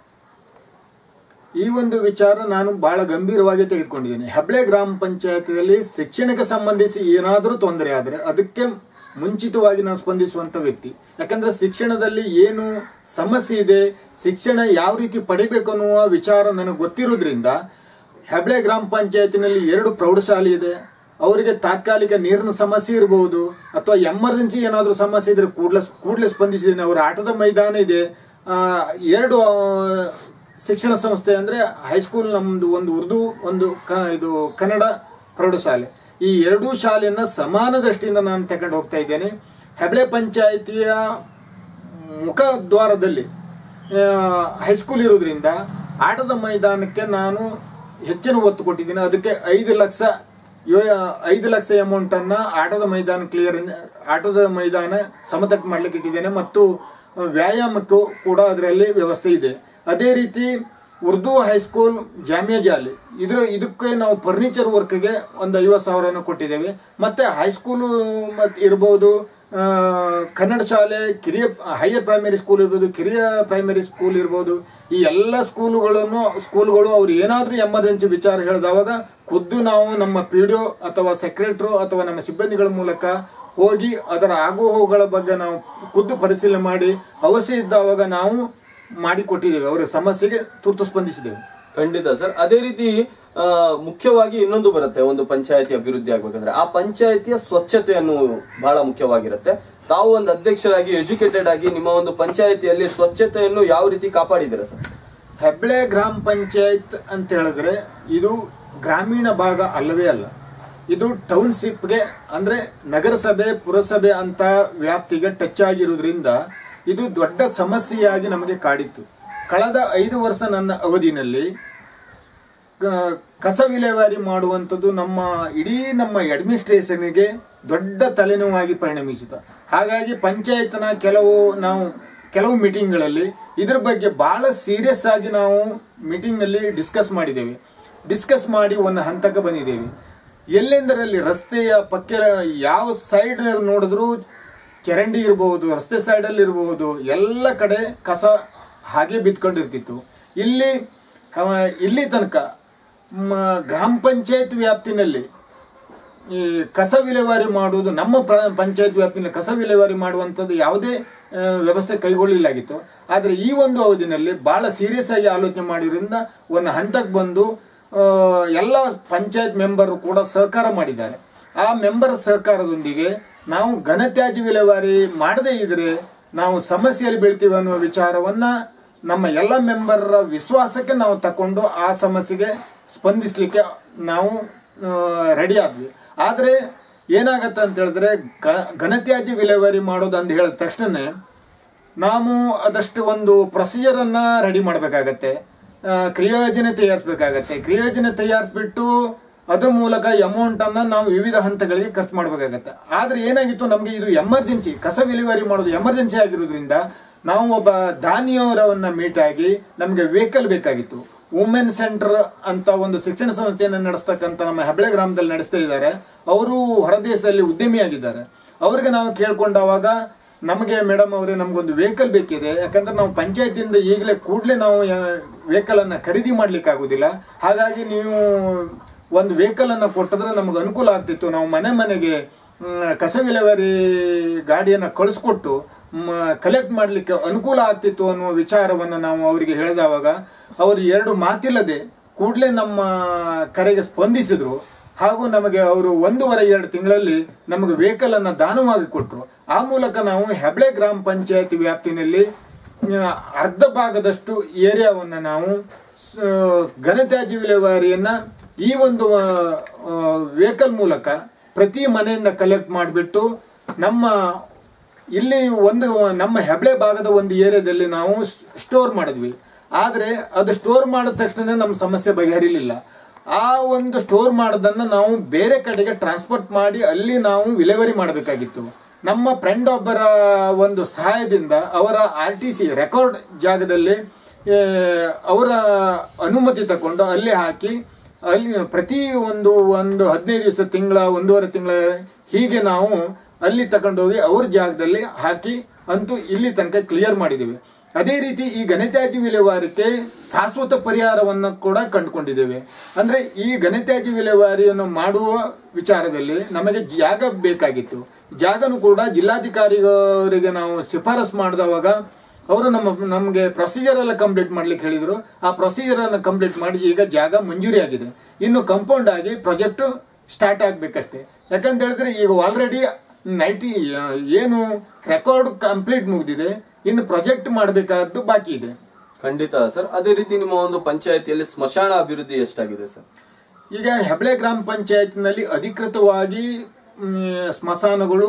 ಈ ಒಂದು ವಿಚಾರ ನಾನು ಬಹಳ ಗಂಭೀರವಾಗಿ ತೆಗೆದುಕೊಂಡಿದ್ದೇನೆ ಹೆಬ್ಳೆ ಗ್ರಾಮ ಪಂಚಾಯತಿಯಲ್ಲಿ ಶಿಕ್ಷಣಕ್ಕೆ ಸಂಬಂಧಿಸಿ ಏನಾದರೂ ತೊಂದರೆ ಆದರೆ ಅದಕ್ಕೆ ಮುಂಚಿತವಾಗಿ ನಾನು ಸ್ಪಂದಿಸುವಂತ ವ್ಯಕ್ತಿ ಯಾಕಂದ್ರೆ ಶಿಕ್ಷಣದಲ್ಲಿ ಏನು ಸಮಸ್ಯೆ ಇದೆ ಶಿಕ್ಷಣ ಯಾವ ರೀತಿ ಪಡಿಬೇಕು ಅನ್ನುವ ವಿಚಾರ ನನಗೆ ಗೊತ್ತಿರೋದ್ರಿಂದ ಹೆಬ್ಳೆ ಗ್ರಾಮ ಪಂಚಾಯತಿನಲ್ಲಿ ಎರಡು ಪ್ರೌಢಶಾಲೆ ಇದೆ ಅವರಿಗೆ ತಾತ್ಕಾಲಿಕ ನೀರಿನ ಸಮಸ್ಯೆ ಇರಬಹುದು ಅಥವಾ ಎಮರ್ಜೆನ್ಸಿ ಏನಾದರೂ ಸಮಸ್ಯೆ ಇದ್ರೆ ಕೂಡಲೇ ಕೂಡಲೇ ಸ್ಪಂದಿಸಿದ್ದೇನೆ ಅವರ ಆಟದ ಮೈದಾನ ಇದೆ ಆ, ಎರಡು ಆ, ಶಿಕ್ಷಣ ಸಂಸ್ಥೆ ಅಂದ್ರೆ ಹೈಸ್ಕೂಲ್ ನಮ್ದು ಒಂದು ಉರ್ದು ಒಂದು ಕ ಇದು ಕನ್ನಡ ಪ್ರೌಢಶಾಲೆ ಈ ಎರಡೂ ಶಾಲೆಯನ್ನ ಸಮಾನ ದೃಷ್ಟಿಯಿಂದ ನಾನು ತಗೊಂಡು ಹೋಗ್ತಾ ಇದ್ದೇನೆ ಹೆಬ್ಳೆ ಪಂಚಾಯಿತಿಯ ಮುಖದ್ವಾರದಲ್ಲಿ ಆ, ಹೈಸ್ಕೂಲ್ ಇರೋದ್ರಿಂದ ಆಟದ ಮೈದಾನಕ್ಕೆ ನಾನು ಹೆಚ್ಚಿನ ಒತ್ತು ಕೊಟ್ಟಿದ್ದೀನಿ ಅದಕ್ಕೆ ಐದು ಲಕ್ಷ ಯೋ- ಐದು ಲಕ್ಷ ಅಮೌಂಟ್ ಅನ್ನ ಆಟದ ಮೈದಾನ ಕ್ಲಿಯರ್ ಆಟದ ಮೈದಾನ ಸಮತಟ್ಟು ಮಾಡ್ಲಿಕ್ಕೆ ಇಟ್ಟಿದ್ದೇನೆ ಮತ್ತು ವ್ಯಾಯಾಮಕ್ಕೂ ಕೂಡ ಅದರಲ್ಲಿ ವ್ಯವಸ್ಥೆ ಇದೆ ಅದೇ ರೀತಿ ಉರ್ದು ಹೈಸ್ಕೂಲ್ ಜಾಮಿಯಾ ಜಾಲಿ ಇದ್ರ ಇದಕ್ಕೆ ನಾವು ಫರ್ನಿಚರ್ ವರ್ಕ್ಗೆ ಒಂದು ಐವತ್ತು ಸಾವಿರನ ಕೊಟ್ಟಿದ್ದೇವೆ ಮತ್ತೆ ಹೈಸ್ಕೂಲು ಮತ್ತು ಇರ್ಬೋದು ಆ, ಕನ್ನಡ ಶಾಲೆ ಕಿರಿಯ ಹೈಯರ್ ಪ್ರೈಮರಿ ಸ್ಕೂಲ್ ಇರ್ಬೋದು ಕಿರಿಯ ಪ್ರೈಮರಿ ಸ್ಕೂಲ್ ಇರ್ಬೋದು ಈ ಎಲ್ಲ ಸ್ಕೂಲುಗಳನ್ನು ಸ್ಕೂಲ್ಗಳು ಅವ್ರು ಏನಾದರೂ ಎಮರ್ಜೆನ್ಸಿ ವಿಚಾರ ಹೇಳಿದವಾಗ ಖುದ್ದು ನಾವು ನಮ್ಮ ಪಿ ಡಿ ಅಥವಾ ಸೆಕ್ರೆಟರು ಅಥವಾ ನಮ್ಮ ಸಿಬ್ಬಂದಿಗಳ ಮೂಲಕ ಹೋಗಿ ಅದರ ಆಗು ಹೋಗುಗಳ ಬಗ್ಗೆ ನಾವು ಖುದ್ದು ಪರಿಶೀಲನೆ ಮಾಡಿ ಅವಶ್ಯ ಇದ್ದಾವಾಗ ನಾವು ಮಾಡಿಕೊಟ್ಟಿದ್ದೇವೆ ಅವರ ಸಮಸ್ಯೆಗೆ ತುರ್ತು ಸ್ಪಂದಿಸಿದ್ದೇವೆ ಖಂಡಿತ ಸರ್ ಅದೇ ರೀತಿ ಆ, ಮುಖ್ಯವಾಗಿ ಇನ್ನೊಂದು ಬರುತ್ತೆ ಒಂದು ಪಂಚಾಯತಿ ಅಭಿವೃದ್ಧಿ ಆಗ್ಬೇಕಂದ್ರೆ ಆ ಪಂಚಾಯತಿಯ ಸ್ವಚ್ಛತೆಯನ್ನು ಬಹಳ ಮುಖ್ಯವಾಗಿರುತ್ತೆ ತಾವು ಒಂದು ಅಧ್ಯಕ್ಷರಾಗಿ ಎಜುಕೇಟೆಡ್ ಆಗಿ ನಿಮ್ಮ ಒಂದು ಪಂಚಾಯತಿಯಲ್ಲಿ ಸ್ವಚ್ಛತೆಯನ್ನು ಯಾವ ರೀತಿ ಕಾಪಾಡಿದ್ದೀರಾ ಸರ್ ಹೆಬ್ಳೆ ಗ್ರಾಮ ಪಂಚಾಯತ್ ಅಂತ ಹೇಳಿದ್ರೆ ಇದು ಗ್ರಾಮೀಣ ಭಾಗ ಅಲ್ಲವೇ ಅಲ್ಲ ಇದು ಟೌನ್ಶಿಪ್ಗೆ ಅಂದ್ರೆ ನಗರಸಭೆ ಪುರಸಭೆ ಅಂತ ವ್ಯಾಪ್ತಿಗೆ ಟಚ್ ಆಗಿರುವುದರಿಂದ ಇದು ದೊಡ್ಡ ಸಮಸ್ಯೆಯಾಗಿ ನಮಗೆ ಕಾಡಿತ್ತು ಕಳೆದ ಐದು ವರ್ಷ ನನ್ನ ಅವಧಿನಲ್ಲಿ ಕ- ಕಸ ವಿಲೇವಾರಿ ಮಾಡುವಂಥದ್ದು ನಮ್ಮ ಇಡೀ ನಮ್ಮ ಅಡ್ಮಿನಿಸ್ಟ್ರೇಷನ್ಗೆ ದೊಡ್ಡ ತಲೆನೋವಾಗಿ ಪರಿಣಮಿಸಿತು ಹಾಗಾಗಿ ಪಂಚಾಯತ್ನ ಕೆಲವು ನಾವು ಕೆಲವು ಮೀಟಿಂಗ್ಗಳಲ್ಲಿ ಇದ್ರ ಬಗ್ಗೆ ಬಹಳ ಸೀರಿಯಸ್ ಆಗಿ ನಾವು ಮೀಟಿಂಗ್ನಲ್ಲಿ ಡಿಸ್ಕಸ್ ಮಾಡಿದ್ದೇವೆ ಡಿಸ್ಕಸ್ ಮಾಡಿ ಒಂದು ಹಂತಕ್ಕೆ ಬಂದಿದ್ದೇವೆ ಎಲ್ಲೆಂದರಲ್ಲಿ ರಸ್ತೆಯ ಪಕ್ಕ ಯಾವ ಸೈಡ್ ನೋಡಿದ್ರು ಚರಂಡಿ ಇರಬಹುದು ರಸ್ತೆ ಸೈಡಲ್ಲಿ ಇರಬಹುದು ಎಲ್ಲ ಕಡೆ ಕಸ ಹಾಗೆ ಬಿತ್ಕೊಂಡಿರ್ತಿತ್ತು ಇಲ್ಲಿ ಅವ ಇಲ್ಲಿ ತನಕ ಮ- ಗ್ರಾಮ ಪಂಚಾಯತ್ ವ್ಯಾಪ್ತಿನಲ್ಲಿ ಈ ಕಸ ವಿಲೇವಾರಿ ಮಾಡುವುದು ನಮ್ಮ ಪ್ರ- ಪಂಚಾಯತ್ ವ್ಯಾಪ್ತಿಯಲ್ಲಿ ಕಸ ವಿಲೇವಾರಿ ಮಾಡುವಂಥದ್ದು ಯಾವುದೇ ಆ, ವ್ಯವಸ್ಥೆ ಕೈಗೊಳ್ಳಲಾಗಿತ್ತು ಆದರೆ ಈ ಒಂದು ಅವಧಿನಲ್ಲಿ ಬಹಳ ಸೀರಿಯಸ್ ಆಗಿ ಆಲೋಚನೆ ಮಾಡಿದ್ರಿಂದ ಒಂದು ಹಂತಕ್ಕೆ ಬಂದು ಆ, ಎಲ್ಲ ಪಂಚಾಯತ್ ಮೆಂಬರು ಕೂಡ ಸಹಕಾರ ಮಾಡಿದ್ದಾರೆ ಆ ಮೆಂಬರ್ ಸಹಕಾರದೊಂದಿಗೆ ನಾವು ಘನತ್ಯಾಜ್ಯ ವಿಲೇವಾರಿ ಮಾಡದೇ ಇದ್ರೆ ನಾವು ಸಮಸ್ಯೆಯಲ್ಲಿ ಬೀಳ್ತೀವಿ ಅನ್ನುವ ವಿಚಾರವನ್ನ ನಮ್ಮ ಎಲ್ಲ ಮೆಂಬರ್ರ ವಿಶ್ವಾಸಕ್ಕೆ ನಾವು ತಕೊಂಡು ಆ ಸಮಸ್ಯೆಗೆ ಸ್ಪಂದಿಸಲಿಕ್ಕೆ ನಾವು ರೆಡಿ ಆದ್ವಿ ಆದರೆ ಏನಾಗತ್ತೆ ಅಂತ ಹೇಳಿದ್ರೆ ಘ- ಘನತ್ಯಾಜ್ಯ ವಿಲೇವಾರಿ ಮಾಡೋದು ಅಂತ ಹೇಳಿದ ತಕ್ಷಣ ನಾವು ಅದಷ್ಟು ಒಂದು ಪ್ರೊಸೀಜರ್ ಅನ್ನ ರೆಡಿ ಮಾಡಬೇಕಾಗತ್ತೆ ಕ್ರಿಯೋಜನೆ ತಯಾರಿಸಬೇಕಾಗತ್ತೆ ಕ್ರಿಯೋಜನೆ ತಯಾರಿಸ್ಬಿಟ್ಟು ಅದ್ರ ಮೂಲಕ ಅಮೌಂಟ್ ಅನ್ನ ನಾವು ವಿವಿಧ ಹಂತಗಳಿಗೆ ಖರ್ಚು ಮಾಡಬೇಕಾಗತ್ತೆ ಆದ್ರೆ ಏನಾಗಿತ್ತು ನಮಗೆ ಇದು ಎಮರ್ಜೆನ್ಸಿ ಕಸ ವಿಲೇವಾರಿ ಮಾಡೋದು ಎಮರ್ಜೆನ್ಸಿ ಆಗಿರೋದ್ರಿಂದ ನಾವು ಒಬ್ಬ ದಾನಿಯವರನ್ನ ಮೀಟ್ ಆಗಿ ನಮಗೆ ವೆಹಿಕಲ್ ಬೇಕಾಗಿತ್ತು ವುಮೆನ್ ಸೆಂಟರ್ ಅಂತ ಒಂದು ಶಿಕ್ಷಣ ಸಂಸ್ಥೆಯನ್ನು ನಡೆಸ್ತಕ್ಕಂಥ ನಮ್ಮ ಹೆಬ್ಳೆ ಗ್ರಾಮದಲ್ಲಿ ನಡೆಸ್ತಾ ಇದ್ದಾರೆ ಅವರು ಹೊರದೇಶದಲ್ಲಿ ಉದ್ಯಮಿಯಾಗಿದ್ದಾರೆ ಅವ್ರಿಗೆ ನಾವು ಕೇಳ್ಕೊಂಡಾವಾಗ ನಮಗೆ ಮೇಡಮ್ ಅವರೇ ನಮಗೊಂದು ವೆಹಿಕಲ್ ಬೇಕಿದೆ ಯಾಕಂದ್ರೆ ನಾವು ಪಂಚಾಯತಿಂದ ಈಗಲೇ ಕೂಡಲೇ ನಾವು ವೆಹಿಕಲ್ ಅನ್ನ ಖರೀದಿ ಮಾಡ್ಲಿಕ್ಕೆ ಆಗುದಿಲ್ಲ ಹಾಗಾಗಿ ನೀವು ಒಂದು ವೆಹಿಕಲ್ ಅನ್ನ ಕೊಟ್ಟಿದ್ರೆ ನಮಗೆ ಅನುಕೂಲ ಆಗ್ತಿತ್ತು ನಾವು ಮನೆ ಮನೆಗೆ ಮ್, ಕಸ ವಿಲೇವಾರಿ ಗಾಡಿಯನ್ನ ಕಳಿಸ್ಕೊಟ್ಟು ಕಲೆಕ್ಟ್ ಮಾಡಲಿಕ್ಕೆ ಅನುಕೂಲ ಆಗ್ತಿತ್ತು ಅನ್ನುವ ವಿಚಾರವನ್ನು ನಾವು ಅವರಿಗೆ ಹೇಳಿದವಾಗ ಅವರು ಎರಡು ಮಾತಿಲ್ಲದೆ ಕೂಡಲೇ ನಮ್ಮ ಕರೆಗೆ ಸ್ಪಂದಿಸಿದ್ರು ಹಾಗೂ ನಮಗೆ ಅವರು ಒಂದೂವರೆ ಎರಡು ತಿಂಗಳಲ್ಲಿ ನಮಗೆ ವೆಹಿಕಲ್ ಅನ್ನ ದಾನವಾಗಿ ಕೊಟ್ಟರು ಆ ಮೂಲಕ ನಾವು ಹೆಬ್ಳೆ ಗ್ರಾಮ ಪಂಚಾಯತ್ ವ್ಯಾಪ್ತಿನಲ್ಲಿ ಆ, ಅರ್ಧ ಭಾಗದಷ್ಟು ಏರಿಯಾವನ್ನು ನಾವು ಆ, ಘನತ್ಯಾಜ್ಯ ವಿಲೇವಾರಿಯನ್ನ ಈ ಒಂದು ವೆಹಿಕಲ್ ಮೂಲಕ ಪ್ರತಿ ಮನೆಯಿಂದ ಕಲೆಕ್ಟ್ ಮಾಡಿಬಿಟ್ಟು ನಮ್ಮ ಇಲ್ಲಿ ಒಂದು ನಮ್ಮ ಹೆಬ್ಳೆ ಭಾಗದ ಒಂದು ಏರಿಯಾದಲ್ಲಿ ನಾವು ಸ್ಟೋರ್ ಮಾಡಿದ್ವಿ ಆದರೆ ಅದು ಸ್ಟೋರ್ ಮಾಡಿದ ತಕ್ಷಣ ನಮ್ಮ ಸಮಸ್ಯೆ ಬಗೆಹರಿಲಿಲ್ಲ ಆ ಒಂದು ಸ್ಟೋರ್ ಮಾಡೋದನ್ನ ನಾವು ಬೇರೆ ಕಡೆಗೆ ಟ್ರಾನ್ಸ್ಪೋರ್ಟ್ ಮಾಡಿ ಅಲ್ಲಿ ನಾವು ವಿಲೇವರಿ ಮಾಡಬೇಕಾಗಿತ್ತು ನಮ್ಮ ಫ್ರೆಂಡ್ ಒಬ್ಬರ ಒಂದು ಸಹಾಯದಿಂದ ಅವರ ಆರ್ ಟಿ ಸಿ ರೆಕಾರ್ಡ್ ಜಾಗದಲ್ಲಿ ಆ, ಅವರ ಅನುಮತಿ ತಕೊಂಡು ಅಲ್ಲಿ ಹಾಕಿ ಅಲ್ಲಿ ಪ್ರತಿ ಒಂದು ಒಂದು ಹದಿನೈದು ದಿವಸ ತಿಂಗಳ ಒಂದೂವರೆ ತಿಂಗಳ ಹೀಗೆ ನಾವು ಅಲ್ಲಿ ತಗೊಂಡೋಗಿ ಅವ್ರ ಜಾಗದಲ್ಲಿ ಹಾಕಿ ಅಂತೂ ಇಲ್ಲಿ ತನಕ ಕ್ಲಿಯರ್ ಮಾಡಿದ್ದೀವಿ ಅದೇ ರೀತಿ ಈ ಘನತ್ಯಾಜ್ಯ ವಿಲೇವಾರಿಗೆ ಶಾಶ್ವತ ಪರಿಹಾರವನ್ನು ಕೂಡ ಕಂಡುಕೊಂಡಿದ್ದೇವೆ ಅಂದ್ರೆ ಈ ಘನತ್ಯಾಜ್ಯ ವಿಲೇವಾರಿಯನ್ನು ಮಾಡುವ ವಿಚಾರದಲ್ಲಿ ನಮಗೆ ಜಾಗ ಬೇಕಾಗಿತ್ತು ಜಾಗನು ಕೂಡ ಜಿಲ್ಲಾಧಿಕಾರಿಯವರಿಗೆ ನಾವು ಶಿಫಾರಸ್ ಮಾಡಿದವಾಗ ಅವರು ನಮ್ಮ ನಮಗೆ ಪ್ರೊಸೀಜರ್ ಎಲ್ಲ ಕಂಪ್ಲೀಟ್ ಮಾಡ್ಲಿಕ್ಕೆ ಹೇಳಿದ್ರು ಆ ಪ್ರೊಸೀಜರ್ ಅನ್ನು ಕಂಪ್ಲೀಟ್ ಮಾಡಿ ಈಗ ಜಾಗ ಮಂಜೂರಿ ಆಗಿದೆ ಇನ್ನು ಕಂಪೌಂಡ್ ಆಗಿ ಪ್ರಾಜೆಕ್ಟ್ ಸ್ಟಾರ್ಟ್ ಆಗ್ಬೇಕಷ್ಟೇ ಯಾಕಂತ ಹೇಳಿದ್ರೆ ಈಗ ಆಲ್ರೆಡಿ ನೈಂಟಿ ಏನು ರೆಕಾರ್ಡ್ ಕಂಪ್ಲೀಟ್ ಮುಗಿದಿದೆ ಇನ್ನು ಪ್ರಾಜೆಕ್ಟ್ ಮಾಡಬೇಕಾದ್ದು ಬಾಕಿ ಇದೆ ಖಂಡಿತ ಸರ್ ಅದೇ ರೀತಿ ನಿಮ್ಮ ಒಂದು ಪಂಚಾಯತಿಯಲ್ಲಿ ಸ್ಮಶಾನ ಅಭಿವೃದ್ಧಿ ಎಷ್ಟಾಗಿದೆ ಸರ್ ಈಗ ಹೆಬ್ಳೆ ಗ್ರಾಮ ಪಂಚಾಯತ್ನಲ್ಲಿ ಅಧಿಕೃತವಾಗಿ ಮ್, ಸ್ಮಶಾನಗಳು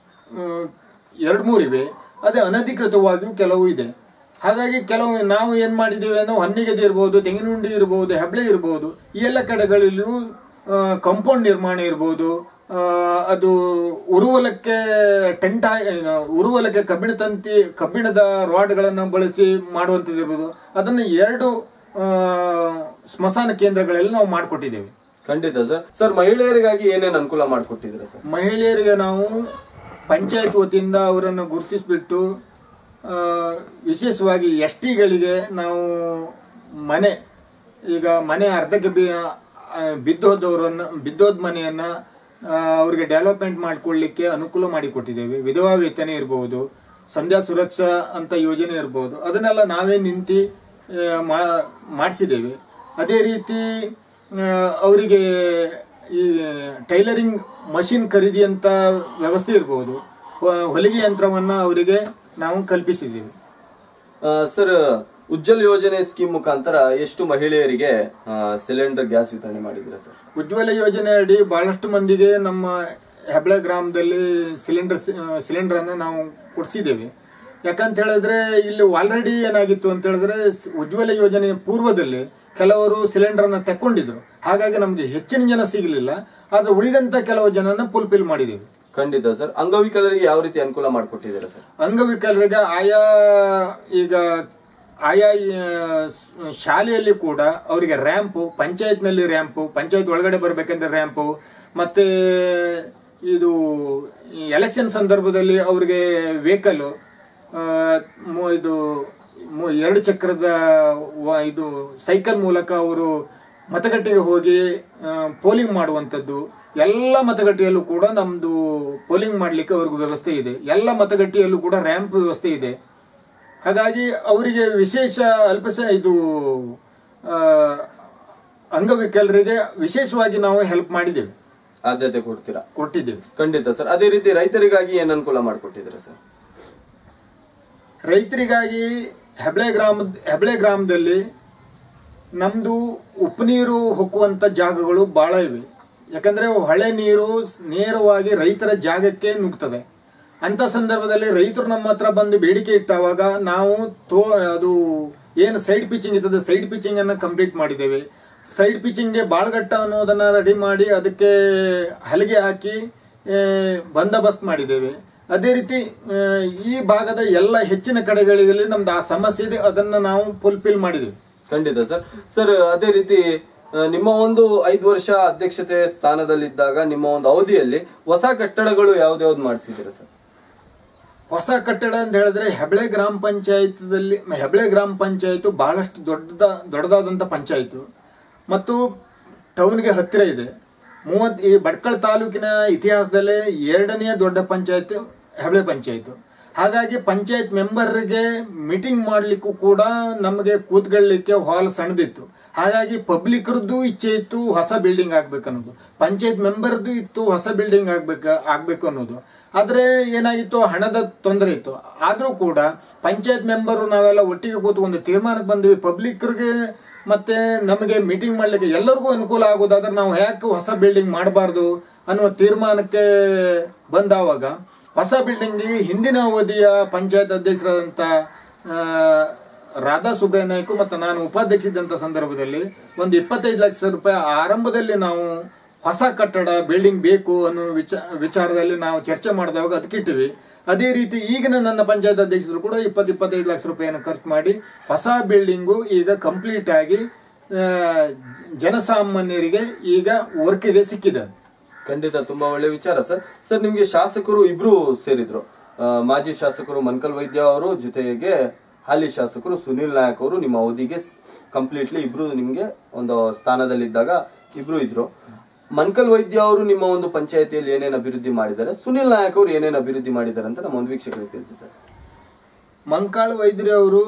ಎರಡು ಮೂರಿವೆ ಅದೇ ಅನಧಿಕೃತವಾಗಿಯೂ ಕೆಲವು ಇದೆ ಹಾಗಾಗಿ ಕೆಲವು ನಾವು ಏನು ಮಾಡಿದ್ದೇವೆ ಅಂದ್ರೆ ಹೊನ್ನಿಗೆದೆ ಇರ್ಬೋದು ತೆಂಗಿನುಂಡಿ ಇರ್ಬೋದು ಹೆಬ್ಳೆ ಇರ್ಬೋದು ಈ ಎಲ್ಲ ಕಡೆಗಳಲ್ಲಿಯೂ ಕಂಪೌಂಡ್ ನಿರ್ಮಾಣ ಇರ್ಬೋದು ಆ, ಅದು ಉರುವಲಕ್ಕೆ ಟೆಂಟ್ ಉರುವಲಕ್ಕೆ ಕಬ್ಬಿಣ ತಂತಿ ಕಬ್ಬಿಣದ ರಾಡ್ಗಳನ್ನು ಬಳಸಿ ಮಾಡುವಂಥದ್ದು ಇರ್ಬೋದು ಅದನ್ನು ಎರಡು ಆ, ಸ್ಮಶಾನ ಕೇಂದ್ರಗಳಲ್ಲಿ ನಾವು ಮಾಡಿಕೊಟ್ಟಿದ್ದೇವೆ ಖಂಡಿತ ಸರ್ ಸರ್ ಮಹಿಳೆಯರಿಗಾಗಿ ಏನೇನು ಅನುಕೂಲ ಮಾಡಿಕೊಟ್ಟಿದ್ದೀರಾ ಸರ್ ಮಹಿಳೆಯರಿಗೆ ನಾವು ಪಂಚಾಯತ್ ವತಿಯಿಂದ ಅವರನ್ನು ಗುರುತಿಸ್ಬಿಟ್ಟು ಆ, ವಿಶೇಷವಾಗಿ ಎಸ್ ಟಿಗಳಿಗೆ ನಾವು ಮನೆ ಈಗ ಮನೆ ಅರ್ಧಕ್ಕೆ ಬಿ ಆ, ಬಿದ್ದೋದವರನ್ನು ಬಿದ್ದೋದ ಮನೆಯನ್ನು ಅವರಿಗೆ ಡೆವಲಪ್ಮೆಂಟ್ ಮಾಡಿಕೊಳ್ಳಿಕ್ಕೆ ಅನುಕೂಲ ಮಾಡಿಕೊಟ್ಟಿದ್ದೇವೆ ವಿಧವಾ ವೇತನ ಇರಬಹುದು ಸಂಧ್ಯಾ ಸುರಕ್ಷಾ ಅಂತ ಯೋಜನೆ ಇರಬಹುದು ಅದನ್ನೆಲ್ಲ ನಾವೇ ನಿಂತು ಮಾಡಿಸಿದ್ದೇವೆ ಅದೇ ರೀತಿ ಆ, ಅವರಿಗೆ ಈ ಟೈಲರಿಂಗ್ ಮಷಿನ್ ಖರೀದಿ ಅಂತ ವ್ಯವಸ್ಥೆ ಇರಬಹುದು ಹೊ- ಹೊಲಿಗೆ ಯಂತ್ರವನ್ನ ಅವರಿಗೆ ನಾವು ಕಲ್ಪಿಸಿದ್ದೀವಿ ಆ, ಸರ್ ಉಜ್ವಲ್ ಯೋಜನೆ ಸ್ಕೀಮ್ ಮುಖಾಂತರ ಎಷ್ಟು ಮಹಿಳೆಯರಿಗೆ ಸಿಲಿಂಡರ್ ಗ್ಯಾಸ್ ವಿತರಣೆ ಮಾಡಿದ್ದೀರಾ ಸರ್ ಉಜ್ವಲ ಯೋಜನೆ ಅಡಿ ಬಹಳಷ್ಟು ಮಂದಿಗೆ ನಮ್ಮ ಹೆಬ್ಳೆ ಗ್ರಾಮದಲ್ಲಿ ಸಿಲಿಂಡರ್ ಸಿಲಿಂಡರ್ ಅನ್ನು ನಾವು ಕೊಡಿಸಿದ್ದೇವೆ ಯಾಕಂತ ಹೇಳಿದ್ರೆ ಇಲ್ಲಿ ಆಲ್ರೆಡಿ ಏನಾಗಿತ್ತು ಅಂತ ಹೇಳಿದ್ರೆ ಸ್- ಉಜ್ವಲ ಯೋಜನೆಯ ಪೂರ್ವದಲ್ಲಿ ಕೆಲವರು ಸಿಲಿಂಡರ್ ಅನ್ನ ತಕ್ಕೊಂಡಿದ್ರು ಹಾಗಾಗಿ ನಮಗೆ ಹೆಚ್ಚಿನ ಜನ ಸಿಗಲಿಲ್ಲ ಆದ್ರೆ ಉಳಿದಂತ ಕೆಲವು ಜನನ ಫುಲ್ಫಿಲ್ ಮಾಡಿದ್ದೇವೆ ಖಂಡಿತ ಸರ್ ಅಂಗವಿಕಲರಿಗೆ ಯಾವ ರೀತಿ ಅನುಕೂಲ ಮಾಡಿಕೊಟ್ಟಿದ್ದೀರಾ ಸರ್ ಅಂಗವಿಕಲರಿಗೆ ಆಯಾ ಈಗ ಆಯಾ ಆ, ಸ್- ಶಾಲೆಯಲ್ಲಿ ಕೂಡ ಅವರಿಗೆ ರ್ಯಾಂಪು ಪಂಚಾಯತ್ನಲ್ಲಿ ರ್ಯಾಂಪು ಪಂಚಾಯತ್ ಒಳಗಡೆ ಬರಬೇಕಂದ್ರೆ ರ್ಯಾಂಪು ಮತ್ತೆ ಇದು ಎಲೆಕ್ಷನ್ ಸಂದರ್ಭದಲ್ಲಿ ಅವರಿಗೆ ವೆಹಿಕಲ್ ಇದು ಮು- ಎರಡು ಚಕ್ರದ ವ- ಇದು ಸೈಕಲ್ ಮೂಲಕ ಅವರು ಮತಗಟ್ಟೆಗೆ ಹೋಗಿ ಪೋಲಿಂಗ್ ಮಾಡುವಂಥದ್ದು ಎಲ್ಲ ಮತಗಟ್ಟೆಯಲ್ಲೂ ಕೂಡ ನಮ್ದು ಪೋಲಿಂಗ್ ಮಾಡಲಿಕ್ಕೆ ಅವ್ರಿಗೆ ವ್ಯವಸ್ಥೆ ಇದೆ ಎಲ್ಲ ಮತಗಟ್ಟೆಯಲ್ಲೂ ಕೂಡ ರ್ಯಾಂಪ್ ವ್ಯವಸ್ಥೆ ಇದೆ ಹಾಗಾಗಿ ಅವರಿಗೆ ವಿಶೇಷ ಅಲ್ಪಸ ಇದು ಆ, ಅಂಗವಿಕಲರಿಗೆ ವಿಶೇಷವಾಗಿ ನಾವು ಹೆಲ್ಪ್ ಮಾಡಿದ್ದೇವೆ ಆದ್ಯತೆ ಕೊಡ್ತೀರಾ ಕೊಟ್ಟಿದ್ದೇವೆ ಖಂಡಿತ ಸರ್ ಅದೇ ರೀತಿ ರೈತರಿಗಾಗಿ ಏನ್ ಅನುಕೂಲ ಮಾಡಿಕೊಟ್ಟಿದ್ದೀರಾ ಸರ್ ರೈತರಿಗಾಗಿ ಹೆಬ್ಳೆ ಗ್ರಾಮದ ಹೆಬ್ಳೆ ಗ್ರಾಮದಲ್ಲಿ ನಮ್ಮದು ಉಪ್ಪು ನೀರು ಹೊಕ್ಕುವಂಥ ಜಾಗಗಳು ಭಾಳ ಇವೆ ಯಾಕಂದರೆ ಹೊಳೆ ನೀರು ನೇರವಾಗಿ ರೈತರ ಜಾಗಕ್ಕೆ ನುಗ್ತದೆ ಅಂಥ ಸಂದರ್ಭದಲ್ಲಿ ರೈತರು ನಮ್ಮ ಹತ್ರ ಬಂದು ಬೇಡಿಕೆ ಇಟ್ಟಾವಾಗ ನಾವು ತೋ ಅದು ಏನು ಸೈಡ್ ಪಿಚಿಂಗ್ ಇರ್ತದೆ ಸೈಡ್ ಪಿಚಿಂಗನ್ನು ಕಂಪ್ಲೀಟ್ ಮಾಡಿದ್ದೇವೆ ಸೈಡ್ ಪಿಚಿಂಗ್ಗೆ ಬಾಳ್ಗಟ್ಟ ಅನ್ನೋದನ್ನು ರೆಡಿ ಮಾಡಿ ಅದಕ್ಕೆ ಹಲಿಗೆ ಹಾಕಿ ಆ, ಬಂದೋಬಸ್ತ್ ಮಾಡಿದ್ದೇವೆ ಅದೇ ರೀತಿ ಆ, ಈ ಭಾಗದ ಎಲ್ಲ ಹೆಚ್ಚಿನ ಕಡೆಗಳಲ್ಲಿ ನಮ್ದು ಆ ಸಮಸ್ಯೆ ಇದೆ ಅದನ್ನು ನಾವು ಫುಲ್ಫಿಲ್ ಮಾಡಿದ್ದೇವೆ ಖಂಡಿತ ಸರ್ ಸರ್ ಅದೇ ರೀತಿ ಆ, ನಿಮ್ಮ ಒಂದು ಐದು ವರ್ಷ ಅಧ್ಯಕ್ಷತೆ ಸ್ಥಾನದಲ್ಲಿದ್ದಾಗ ನಿಮ್ಮ ಒಂದು ಅವಧಿಯಲ್ಲಿ ಹೊಸ ಕಟ್ಟಡಗಳು ಯಾವ್ದ್ಯಾವ್ದು ಮಾಡಿಸಿದ್ದೀರಾ ಸರ್ ಹೊಸ ಕಟ್ಟಡ ಅಂತ ಹೇಳಿದ್ರೆ ಹೆಬ್ಳೆ ಗ್ರಾಮ ಪಂಚಾಯತದಲ್ಲಿ ಹೆಬ್ಳೆ ಗ್ರಾಮ ಪಂಚಾಯತ್ ಬಹಳಷ್ಟು ದೊಡ್ಡದ ದೊಡ್ಡದಾದಂಥ ಪಂಚಾಯತು ಮತ್ತು ಟೌನ್ಗೆ ಹತ್ತಿರ ಇದೆ ಮೂವತ್ ಈ ಭಟ್ಕಳ ತಾಲೂಕಿನ ಇತಿಹಾಸದಲ್ಲೇ ಎರಡನೆಯ ದೊಡ್ಡ ಪಂಚಾಯತ್ ಹೆಬ್ಳೆ ಪಂಚಾಯತ್ ಹಾಗಾಗಿ ಪಂಚಾಯತ್ ಮೆಂಬರ್ಗೆ ಮೀಟಿಂಗ್ ಮಾಡಲಿಕ್ಕೂ ಕೂಡ ನಮಗೆ ಕೂತ್ಕೊಳ್ಳಿಕ್ಕೆ ಹಾಲ್ ಸಣ್ಣದಿತ್ತು ಹಾಗಾಗಿ ಪಬ್ಲಿಕ್ರದ್ದು ಇಚ್ಛೆ ಇತ್ತು ಹೊಸ ಬಿಲ್ಡಿಂಗ್ ಆಗ್ಬೇಕು ಅನ್ನೋದು ಪಂಚಾಯತ್ ಮೆಂಬರ್ದು ಇತ್ತು ಹೊಸ ಬಿಲ್ಡಿಂಗ್ ಆಗ್ಬೇಕ ಆಗ್ಬೇಕು ಅನ್ನೋದು ಆದ್ರೆ ಏನಾಗಿತ್ತು ಹಣದ ತೊಂದರೆ ಇತ್ತು ಆದ್ರೂ ಕೂಡ ಪಂಚಾಯತ್ ಮೆಂಬರು ನಾವೆಲ್ಲ ಒಟ್ಟಿಗೆ ಕೂತ್ಕೊಂಡು ತೀರ್ಮಾನಕ್ಕೆ ಬಂದ್ವಿ ಪಬ್ಲಿಕ್ರಿಗೆ ಮತ್ತೆ ನಮಗೆ ಮೀಟಿಂಗ್ ಮಾಡ್ಲಿಕ್ಕೆ ಎಲ್ಲರಿಗೂ ಅನುಕೂಲ ಆಗೋದಾದ್ರೆ ನಾವು ಯಾಕೆ ಹೊಸ ಬಿಲ್ಡಿಂಗ್ ಮಾಡಬಾರ್ದು ಅನ್ನುವ ತೀರ್ಮಾನಕ್ಕೆ ಬಂದಾವಾಗ ಹೊಸ ಬಿಲ್ಡಿಂಗಿಗೆ ಹಿಂದಿನ ಅವಧಿಯ ಪಂಚಾಯತ್ ಅಧ್ಯಕ್ಷರಾದಂಥ ಆ, ರಾಧಾ ಸುಬ್ರಹ್ಮಣ್ಯ ನಾಯ್ಕು ಮತ್ತು ನಾನು ಉಪಾಧ್ಯಕ್ಷ ಇದ್ದಂಥ ಸಂದರ್ಭದಲ್ಲಿ ಒಂದು ಇಪ್ಪತ್ತೈದು ಲಕ್ಷ ರೂಪಾಯಿ ಆರಂಭದಲ್ಲಿ ನಾವು ಹೊಸ ಕಟ್ಟಡ ಬಿಲ್ಡಿಂಗ್ ಬೇಕು ಅನ್ನೋ ವಿಚ ವಿಚಾರದಲ್ಲಿ ನಾವು ಚರ್ಚೆ ಮಾಡಿದಾಗ ಅದಕ್ಕಿಟ್ಟಿವಿ ಅದೇ ರೀತಿ ಈಗಿನ ನನ್ನ ಪಂಚಾಯತ್ ಅಧ್ಯಕ್ಷರು ಕೂಡ ಇಪ್ಪತ್ತು ಇಪ್ಪತ್ತೈದು ಲಕ್ಷ ರೂಪಾಯಿಯನ್ನು ಖರ್ಚು ಮಾಡಿ ಹೊಸ ಬಿಲ್ಡಿಂಗು ಈಗ ಕಂಪ್ಲೀಟ್ ಆಗಿ ಆ, ಜನಸಾಮಾನ್ಯರಿಗೆ ಈಗ ವರ್ಕಿಗೆ ಸಿಕ್ಕಿದೆ ಖಂಡಿತ ತುಂಬಾ ಒಳ್ಳೆ ವಿಚಾರ ಸರ್ ಸರ್ ನಿಮ್ಗೆ ಶಾಸಕರು ಇಬ್ರು ಸೇರಿದ್ರು ಆ, ಮಾಜಿ ಶಾಸಕರು ಮನ್ಕಲ್ ವೈದ್ಯ ಅವರು ಜೊತೆಗೆ ಹಾಲಿ ಶಾಸಕರು ಸುನಿಲ್ ನಾಯಕ್ ಅವರು ನಿಮ್ಮ ಅವಧಿಗೆ ಕಂಪ್ಲೀಟ್ಲಿ ಇಬ್ರು ನಿಮ್ಗೆ ಒಂದು ಸ್ಥಾನದಲ್ಲಿದ್ದಾಗ ಇಬ್ರು ಇದ್ರು ಮನ್ಕಲ್ ವೈದ್ಯ ಅವರು ನಿಮ್ಮ ಒಂದು ಪಂಚಾಯತಿಯಲ್ಲಿ ಏನೇನು ಅಭಿವೃದ್ಧಿ ಮಾಡಿದ್ದಾರೆ ಸುನಿಲ್ ನಾಯಕ್ ಅವರು ಏನೇನು ಅಭಿವೃದ್ಧಿ ಮಾಡಿದ್ದಾರೆ ಅಂತ ನಮ್ಮ ಒಂದು ವೀಕ್ಷಕರಿಗೆ ತಿಳಿಸಿ ಸರ್ ಮಂಕಾಳ ವೈದ್ಯರು ಅವರು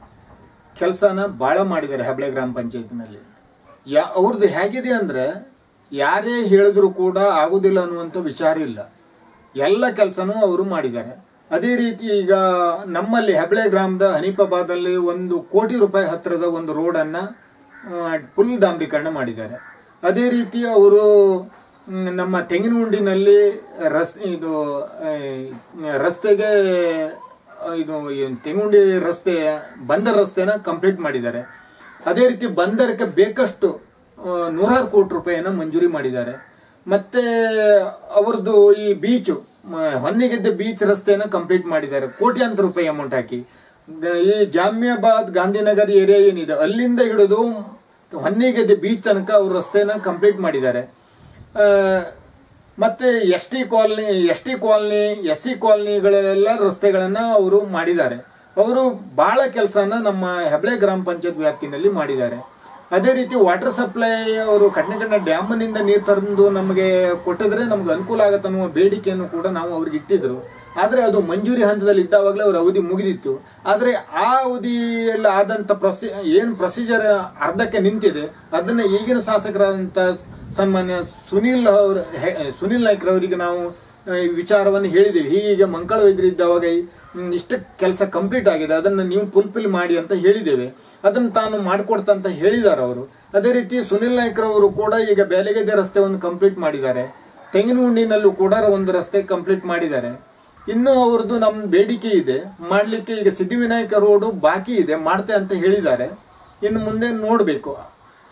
ಕೆಲಸನ ಭಾಳ ಮಾಡಿದ್ದಾರೆ ಹೆಬ್ಳೆ ಗ್ರಾಮ ಪಂಚಾಯತ್ನಲ್ಲಿ ಯಾ ಅವ್ರದ್ದು ಹೇಗಿದೆ ಅಂದರೆ ಯಾರೇ ಹೇಳಿದ್ರು ಕೂಡ ಆಗುದಿಲ್ಲ ಅನ್ನುವಂಥ ವಿಚಾರ ಇಲ್ಲ ಎಲ್ಲ ಕೆಲಸನೂ ಅವರು ಮಾಡಿದ್ದಾರೆ ಅದೇ ರೀತಿ ಈಗ ನಮ್ಮಲ್ಲಿ ಹೆಬ್ಳೆ ಗ್ರಾಮದ ಹನೀಫಾಬಾದಲ್ಲಿ ಒಂದು ಕೋಟಿ ರೂಪಾಯಿ ಹತ್ತಿರದ ಒಂದು ರೋಡನ್ನು ಫುಲ್ ಡಾಂಬರೀಕರಣ ಮಾಡಿದ್ದಾರೆ ಅದೇ ರೀತಿ ಅವರು ಮ್, ನಮ್ಮ ತೆಂಗಿನಗುಂಡಿನಲ್ಲಿ ರಸ್ ಇದು ಆ, ರಸ್ತೆಗೆ ಆ, ಇದು ಏನ್ ತೆಂಗುಂಡಿ ರಸ್ತೆ ಬಂದರ್ ರಸ್ತೆನ ಕಂಪ್ಲೀಟ್ ಮಾಡಿದ್ದಾರೆ ಅದೇ ರೀತಿ ಬಂದರಕ್ಕೆ ಬೇಕಷ್ಟು ಆ, ನೂರಾರು ಕೋಟಿ ರೂಪಾಯಿಯನ್ನು ಮಂಜೂರಿ ಮಾಡಿದ್ದಾರೆ ಮತ್ತೆ ಅವ್ರದ್ದು ಈ ಬೀಚು ಮ- ಹೊನ್ನಿಗೆದ್ದೆ ಬೀಚ್ ರಸ್ತೆನ ಕಂಪ್ಲೀಟ್ ಮಾಡಿದ್ದಾರೆ ಕೋಟ್ಯಾಂತರ ರೂಪಾಯಿ ಅಮೌಂಟ್ ಹಾಕಿ ಗ- ಈ ಜಾಮಿಯಾಬಾದ್ ಗಾಂಧಿನಗರ್ ಏರಿಯಾ ಏನಿದೆ ಅಲ್ಲಿಂದ ಹಿಡಿದು ಹೊನ್ನಿಗೆದ್ದೆ ಬೀಚ್ ತನಕ ಅವ್ರ ರಸ್ತೆನ ಕಂಪ್ಲೀಟ್ ಮಾಡಿದ್ದಾರೆ ಆ, ಮತ್ತೆ S T colony S T colony S C ಕಾಲನಿಗಳೆಲ್ಲ ರಸ್ತೆಗಳನ್ನ ಅವರು ಮಾಡಿದ್ದಾರೆ ಅವರು ಬಹಳ ಕೆಲಸನ ನಮ್ಮ ಹೆಬ್ಳೆ ಗ್ರಾಮ ಪಂಚಾಯತ್ ವ್ಯಾಪ್ತಿನಲ್ಲಿ ಮಾಡಿದ್ದಾರೆ ಅದೇ ರೀತಿ ವಾಟರ್ ಸಪ್ಲೈ ಅವರು ಕಡ್ನೆಗಣ್ಣ ಡ್ಯಾಮ್ನಿಂದ ನೀರು ತಂದು ನಮಗೆ ಕೊಟ್ಟಿದ್ರೆ ನಮ್ಗೆ ಅನುಕೂಲ ಆಗತ್ತೆ ಅನ್ನುವ ಬೇಡಿಕೆಯನ್ನು ಕೂಡ ನಾವು ಅವ್ರಿಗೆ ಇಟ್ಟಿದ್ರು ಆದರೆ ಅದು ಮಂಜೂರಿ ಹಂತದಲ್ಲಿ ಇದ್ದಾವಾಗಲೇ ಅವ್ರ ಅವಧಿ ಮುಗಿದಿತ್ತು ಆದರೆ ಆ ಅವಧಿಯಲ್ಲಿ ಆದಂಥ ಪ್ರೊಸಿ ಏನು ಪ್ರೊಸೀಜರ್ ಅರ್ಧಕ್ಕೆ ನಿಂತಿದೆ ಅದನ್ನು ಈಗಿನ ಶಾಸಕರಾದಂಥ ಸನ್ಮಾನ್ಯ ಸುನೀಲ್ ಅವ್ರ ಹೆ- ಸುನೀಲ್ ನಾಯ್ಕರವರಿಗೆ ನಾವು ಆ, ಈ ವಿಚಾರವನ್ನು ಹೇಳಿದ್ದೀವಿ ಹೀಗೆ ಮಂಕಳ ವೈದ್ಯರು ಇದ್ದವಾಗ ಈ- ಹ್ಮ್, ಇಷ್ಟು ಕೆಲಸ ಕಂಪ್ಲೀಟ್ ಆಗಿದೆ ಅದನ್ನು ನೀವು ಫುಲ್ಫಿಲ್ ಮಾಡಿ ಅಂತ ಹೇಳಿದ್ದೇವೆ ಅದನ್ನು ತಾನು ಮಾಡಿಕೊಡ್ತಾ ಅಂತ ಹೇಳಿದ್ದಾರೆ ಅವರು ಅದೇ ರೀತಿ ಸುನಿಲ್ ನಾಯ್ಕರವರು ಕೂಡ ಈಗ ಬೇಲೆಗೆದೆ ರಸ್ತೆ ಒಂದು ಕಂಪ್ಲೀಟ್ ಮಾಡಿದ್ದಾರೆ ತೆಂಗಿನಗುಂಡಿನಲ್ಲೂ ಕೂಡ ಒಂದು ರಸ್ತೆ ಕಂಪ್ಲೀಟ್ ಮಾಡಿದ್ದಾರೆ ಇನ್ನು ಅವ್ರದ್ದು ನಮ್ಮ ಬೇಡಿಕೆ ಇದೆ ಮಾಡಲಿಕ್ಕೆ ಈಗ ಸಿದ್ಧಿವಿನಾಯಕ ರೋಡು ಬಾಕಿ ಇದೆ ಮಾಡ್ತೆ ಅಂತ ಹೇಳಿದ್ದಾರೆ ಇನ್ನು ಮುಂದೆ ನೋಡಬೇಕು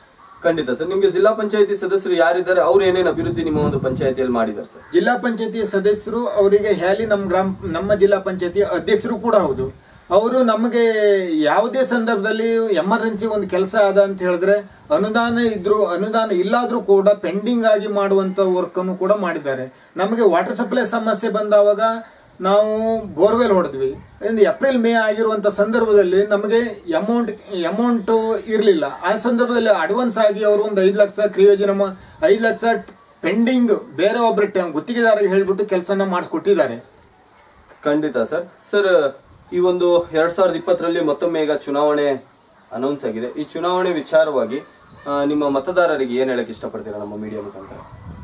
ಖಂಡಿತ ಸರ್ ನಿಮ್ಗೆ ಜಿಲ್ಲಾ ಪಂಚಾಯತಿ ಸದಸ್ಯರು ಯಾರಿದ್ದಾರೆ ಅವ್ರು ಏನೇನು ಅಭಿವೃದ್ಧಿ ನಿಮ್ಮ ಒಂದು ಪಂಚಾಯತಿಯಲ್ಲಿ ಮಾಡಿದ್ದಾರೆ ಸರ್ ಜಿಲ್ಲಾ ಪಂಚಾಯತಿ ಸದಸ್ಯರು ಅವರಿಗೆ ಹ್ಯಾಲಿ ನಮ್ಮ ಗ್ರಾಮ ನಮ್ಮ ಜಿಲ್ಲಾ ಪಂಚಾಯತಿ ಅಧ್ಯಕ್ಷರು ಕೂಡ ಹೌದು ಅವರು ನಮಗೆ ಯಾವುದೇ ಸಂದರ್ಭದಲ್ಲಿ ಎಮರ್ಜೆನ್ಸಿ ಒಂದು ಕೆಲಸ ಆದ ಅಂತ ಹೇಳಿದ್ರೆ ಅನುದಾನ ಇದ್ರು ಅನುದಾನ ಇಲ್ಲಾದ್ರೂ ಕೂಡ ಪೆಂಡಿಂಗ್ ಆಗಿ ಮಾಡುವಂತ ವರ್ಕ್ ಅನ್ನು ಕೂಡ ಮಾಡಿದ್ದಾರೆ ನಮಗೆ ವಾಟರ್ ಸಪ್ಲೈ ಸಮಸ್ಯೆ ಬಂದಾವಾಗ ನಾವು ಬೋರ್ವೆಲ್ ಹೊಡೆದ್ವಿ ಇಂದು ಏಪ್ರಿಲ್ ಮೇ ಆಗಿರುವಂತ ಸಂದರ್ಭದಲ್ಲಿ ನಮಗೆ ಅಮೌಂಟ್ ಅಮೌಂಟ್ ಇರಲಿಲ್ಲ ಆ ಸಂದರ್ಭದಲ್ಲಿ ಅಡ್ವಾನ್ಸ್ ಆಗಿ ಅವರು ಒಂದು ಐದು ಲಕ್ಷ ಕ್ರಿಯೋಜನ ಐದು ಲಕ್ಷ ಪೆಂಡಿಂಗ್ ಬೇರೆ ಒಬ್ಬರ ಗುತ್ತಿಗೆದಾರರಿಗೆ ಹೇಳ್ಬಿಟ್ಟು ಕೆಲಸನ ಮಾಡಿಸ್ಕೊಟ್ಟಿದ್ದಾರೆ ಖಂಡಿತ ಸರ್ ಸರ್ ಈ ಒಂದು ಎರಡ್ ಸಾವಿರದ ಇಪ್ಪತ್ತರಲ್ಲಿ ಮತ್ತೊಮ್ಮೆ ಈಗ ಚುನಾವಣೆ ಅನೌನ್ಸ್ ಆಗಿದೆ ಈ ಚುನಾವಣೆ ವಿಚಾರವಾಗಿ ಆ, ನಿಮ್ಮ ಮತದಾರರಿಗೆ ಏನ್ ಹೇಳಕ್ ಇಷ್ಟಪಡ್ತೀರಾ ನಮ್ಮ ಮೀಡಿಯಾ ಮುಖಾಂತರ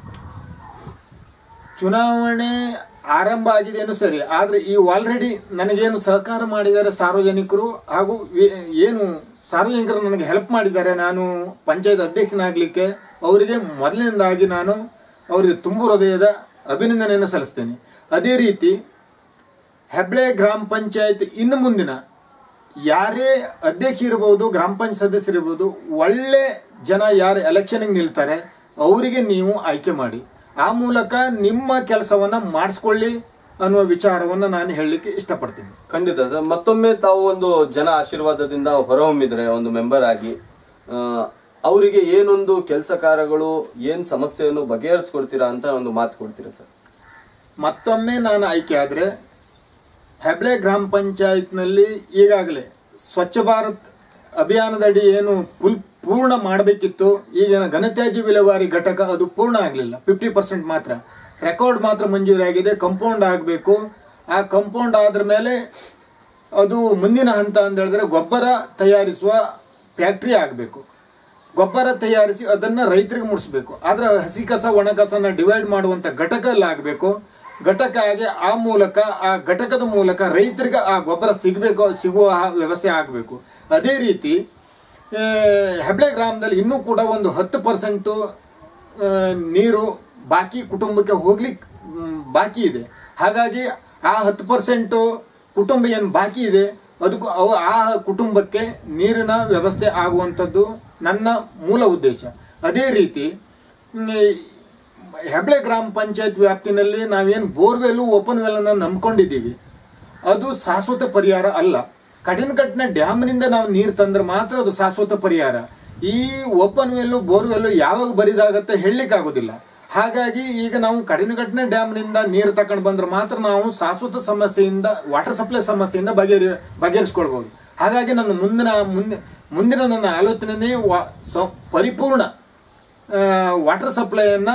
ಚುನಾವಣೆ ಆರಂಭ ಆಗಿದೆಯೇನು ಸರಿ ಆದ್ರೆ ಈ ಆಲ್ರೆಡಿ ನನಗೇನು ಸಹಕಾರ ಮಾಡಿದ್ದಾರೆ ಸಾರ್ವಜನಿಕರು ಹಾಗೂ ವಿ- ಏನು ಸಾರ್ವಜನಿಕರು ನನಗೆ ಹೆಲ್ಪ್ ಮಾಡಿದ್ದಾರೆ ನಾನು ಪಂಚಾಯತ್ ಅಧ್ಯಕ್ಷನಾಗ್ಲಿಕ್ಕೆ ಅವರಿಗೆ ಮೊದಲಿನಿಂದಾಗಿ ನಾನು ಅವರಿಗೆ ತುಂಬು ಹೃದಯದ ಅಭಿನಂದನೆಯನ್ನು ಸಲ್ಲಿಸ್ತೇನೆ ಅದೇ ರೀತಿ ಹೆಬ್ಳೆ ಗ್ರಾಮ ಪಂಚಾಯತ್ ಇನ್ನು ಮುಂದಿನ ಯಾರೇ ಅಧ್ಯಕ್ಷ ಇರಬಹುದು ಗ್ರಾಮ ಪಂಚಾಯತ್ ಸದಸ್ಯರು ಇರ್ಬೋದು ಒಳ್ಳೆ ಜನ ಯಾರು ಎಲೆಕ್ಷನ್ಗೆ ನಿಲ್ತಾರೆ ಅವರಿಗೆ ನೀವು ಆಯ್ಕೆ ಮಾಡಿ ಆ ಮೂಲಕ ನಿಮ್ಮ ಕೆಲಸವನ್ನ ಮಾಡಿಸ್ಕೊಳ್ಳಿ ಅನ್ನುವ ವಿಚಾರವನ್ನ ನಾನು ಹೇಳಲಿಕ್ಕೆ ಇಷ್ಟಪಡ್ತೀನಿ ಖಂಡಿತ ಸರ್ ಮತ್ತೊಮ್ಮೆ ತಾವು ಒಂದು ಜನ ಆಶೀರ್ವಾದದಿಂದ ಹೊರಹೊಮ್ಮಿದ್ರೆ ಒಂದು ಮೆಂಬರ್ ಆಗಿ ಆ, ಅವರಿಗೆ ಏನೊಂದು ಕೆಲಸ ಕಾರ್ಯಗಳು ಏನ್ ಸಮಸ್ಯೆಯನ್ನು ಬಗೆಹರಿಸ್ಕೊಡ್ತೀರಾ ಅಂತ ಒಂದು ಮಾತು ಕೊಡ್ತೀರಾ ಸರ್ ಮತ್ತೊಮ್ಮೆ ನಾನು ಆಯ್ಕೆ ಆದರೆ ಹೆಬ್ಳೆ ಗ್ರಾಮ ಪಂಚಾಯತ್ನಲ್ಲಿ ಈಗಾಗಲೇ ಸ್ವಚ್ಛ ಭಾರತ್ ಅಭಿಯಾನದಡಿ ಏನು ಫುಲ್ ಪೂರ್ಣ ಮಾಡಬೇಕಿತ್ತು ಈಗಿನ ಘನತ್ಯಾಜ್ಯ ವಿಲೇವಾರಿ ಘಟಕ ಅದು ಪೂರ್ಣ ಆಗಲಿಲ್ಲ ಫಿಫ್ಟಿ ಪರ್ಸೆಂಟ್ ಮಾತ್ರ ರೆಕಾರ್ಡ್ ಮಾತ್ರ ಮಂಜೂರಾಗಿದೆ ಕಂಪೌಂಡ್ ಆಗಬೇಕು ಆ ಕಂಪೌಂಡ್ ಆದ್ರ ಮೇಲೆ ಅದು ಮುಂದಿನ ಹಂತ ಅಂತ ಹೇಳಿದ್ರೆ ಗೊಬ್ಬರ ತಯಾರಿಸುವ ಫ್ಯಾಕ್ಟ್ರಿ ಆಗಬೇಕು ಗೊಬ್ಬರ ತಯಾರಿಸಿ ಅದನ್ನ ರೈತರಿಗೆ ಮುಡಿಸ್ಬೇಕು ಆದ್ರೆ ಹಸಿ ಕಸ ಒಣ ಕಸನ ಡಿವೈಡ್ ಮಾಡುವಂತ ಘಟಕ ಎಲ್ಲ ಆಗಬೇಕು ಘಟಕ ಆಗಿ ಆ ಮೂಲಕ ಆ ಘಟಕದ ಮೂಲಕ ರೈತರಿಗೆ ಆ ಗೊಬ್ಬರ ಸಿಗಬೇಕು ಸಿಗುವ ಹಾ- ವ್ಯವಸ್ಥೆ ಆಗಬೇಕು ಅದೇ ರೀತಿ ಆ, ಹೆಬ್ಳೆ ಗ್ರಾಮದಲ್ಲಿ ಇನ್ನೂ ಕೂಡ ಒಂದು ಹತ್ತು ಪರ್ಸೆಂಟು ನೀರು ಬಾಕಿ ಕುಟುಂಬಕ್ಕೆ ಹೋಗ್ಲಿಕ್ಕೆ ಮ್, ಬಾಕಿ ಇದೆ ಹಾಗಾಗಿ ಆ ಹತ್ತು ಪರ್ಸೆಂಟು ಕುಟುಂಬ ಏನು ಬಾಕಿ ಇದೆ ಅದಕ್ಕೂ ಅವು ಆ ಕುಟುಂಬಕ್ಕೆ ನೀರಿನ ವ್ಯವಸ್ಥೆ ಆಗುವಂಥದ್ದು ನನ್ನ ಮೂಲ ಉದ್ದೇಶ ಅದೇ ರೀತಿ ಮ್, ಹೆಬ್ಳೆ ಗ್ರಾಮ ಪಂಚಾಯತ್ ವ್ಯಾಪ್ತಿನಲ್ಲಿ ನಾವೇನು ಬೋರ್ವೆಲ್ ಓಪನ್ ವೆಲ್ ಅನ್ನ ನಂಬ್ಕೊಂಡಿದ್ದೀವಿ ಅದು ಶಾಶ್ವತ ಪರಿಹಾರ ಅಲ್ಲ ಕಠಿಣಕಟ್ಟಿನ ಡ್ಯಾಮ್ನಿಂದ ನಾವು ನೀರು ತಂದ್ರೆ ಮಾತ್ರ ಅದು ಶಾಶ್ವತ ಪರಿಹಾರ ಈ ಓಪನ್ ವೆಲ್ಲು ಬೋರ್ವೆಲ್ಲು ಯಾವಾಗ ಬರಿದಾಗತ್ತೆ ಹೇಳಲಿಕ್ಕೆ ಆಗೋದಿಲ್ಲ ಹಾಗಾಗಿ ಈಗ ನಾವು ಕಡಿನಘಟ್ಟನ ಡ್ಯಾಮ್ನಿಂದ ನೀರು ತಕೊಂಡು ಬಂದ್ರೆ ಮಾತ್ರ ನಾವು ಶಾಶ್ವತ ಸಮಸ್ಯೆಯಿಂದ ವಾಟರ್ ಸಪ್ಲೈ ಸಮಸ್ಯೆಯಿಂದ ಬಗೆಹರಿ ಬಗೆಹರಿಸ್ಕೊಳ್ಬಹುದು ಹಾಗಾಗಿ ನನ್ನ ಮುಂದಿನ ಮುಂದೆ ಮುಂದಿನ ನನ್ನ ಆಲೋಚನೆ ವಾ- ಸ- ಪರಿಪೂರ್ಣ ವಾಟರ್ ಸಪ್ಲೈಯನ್ನ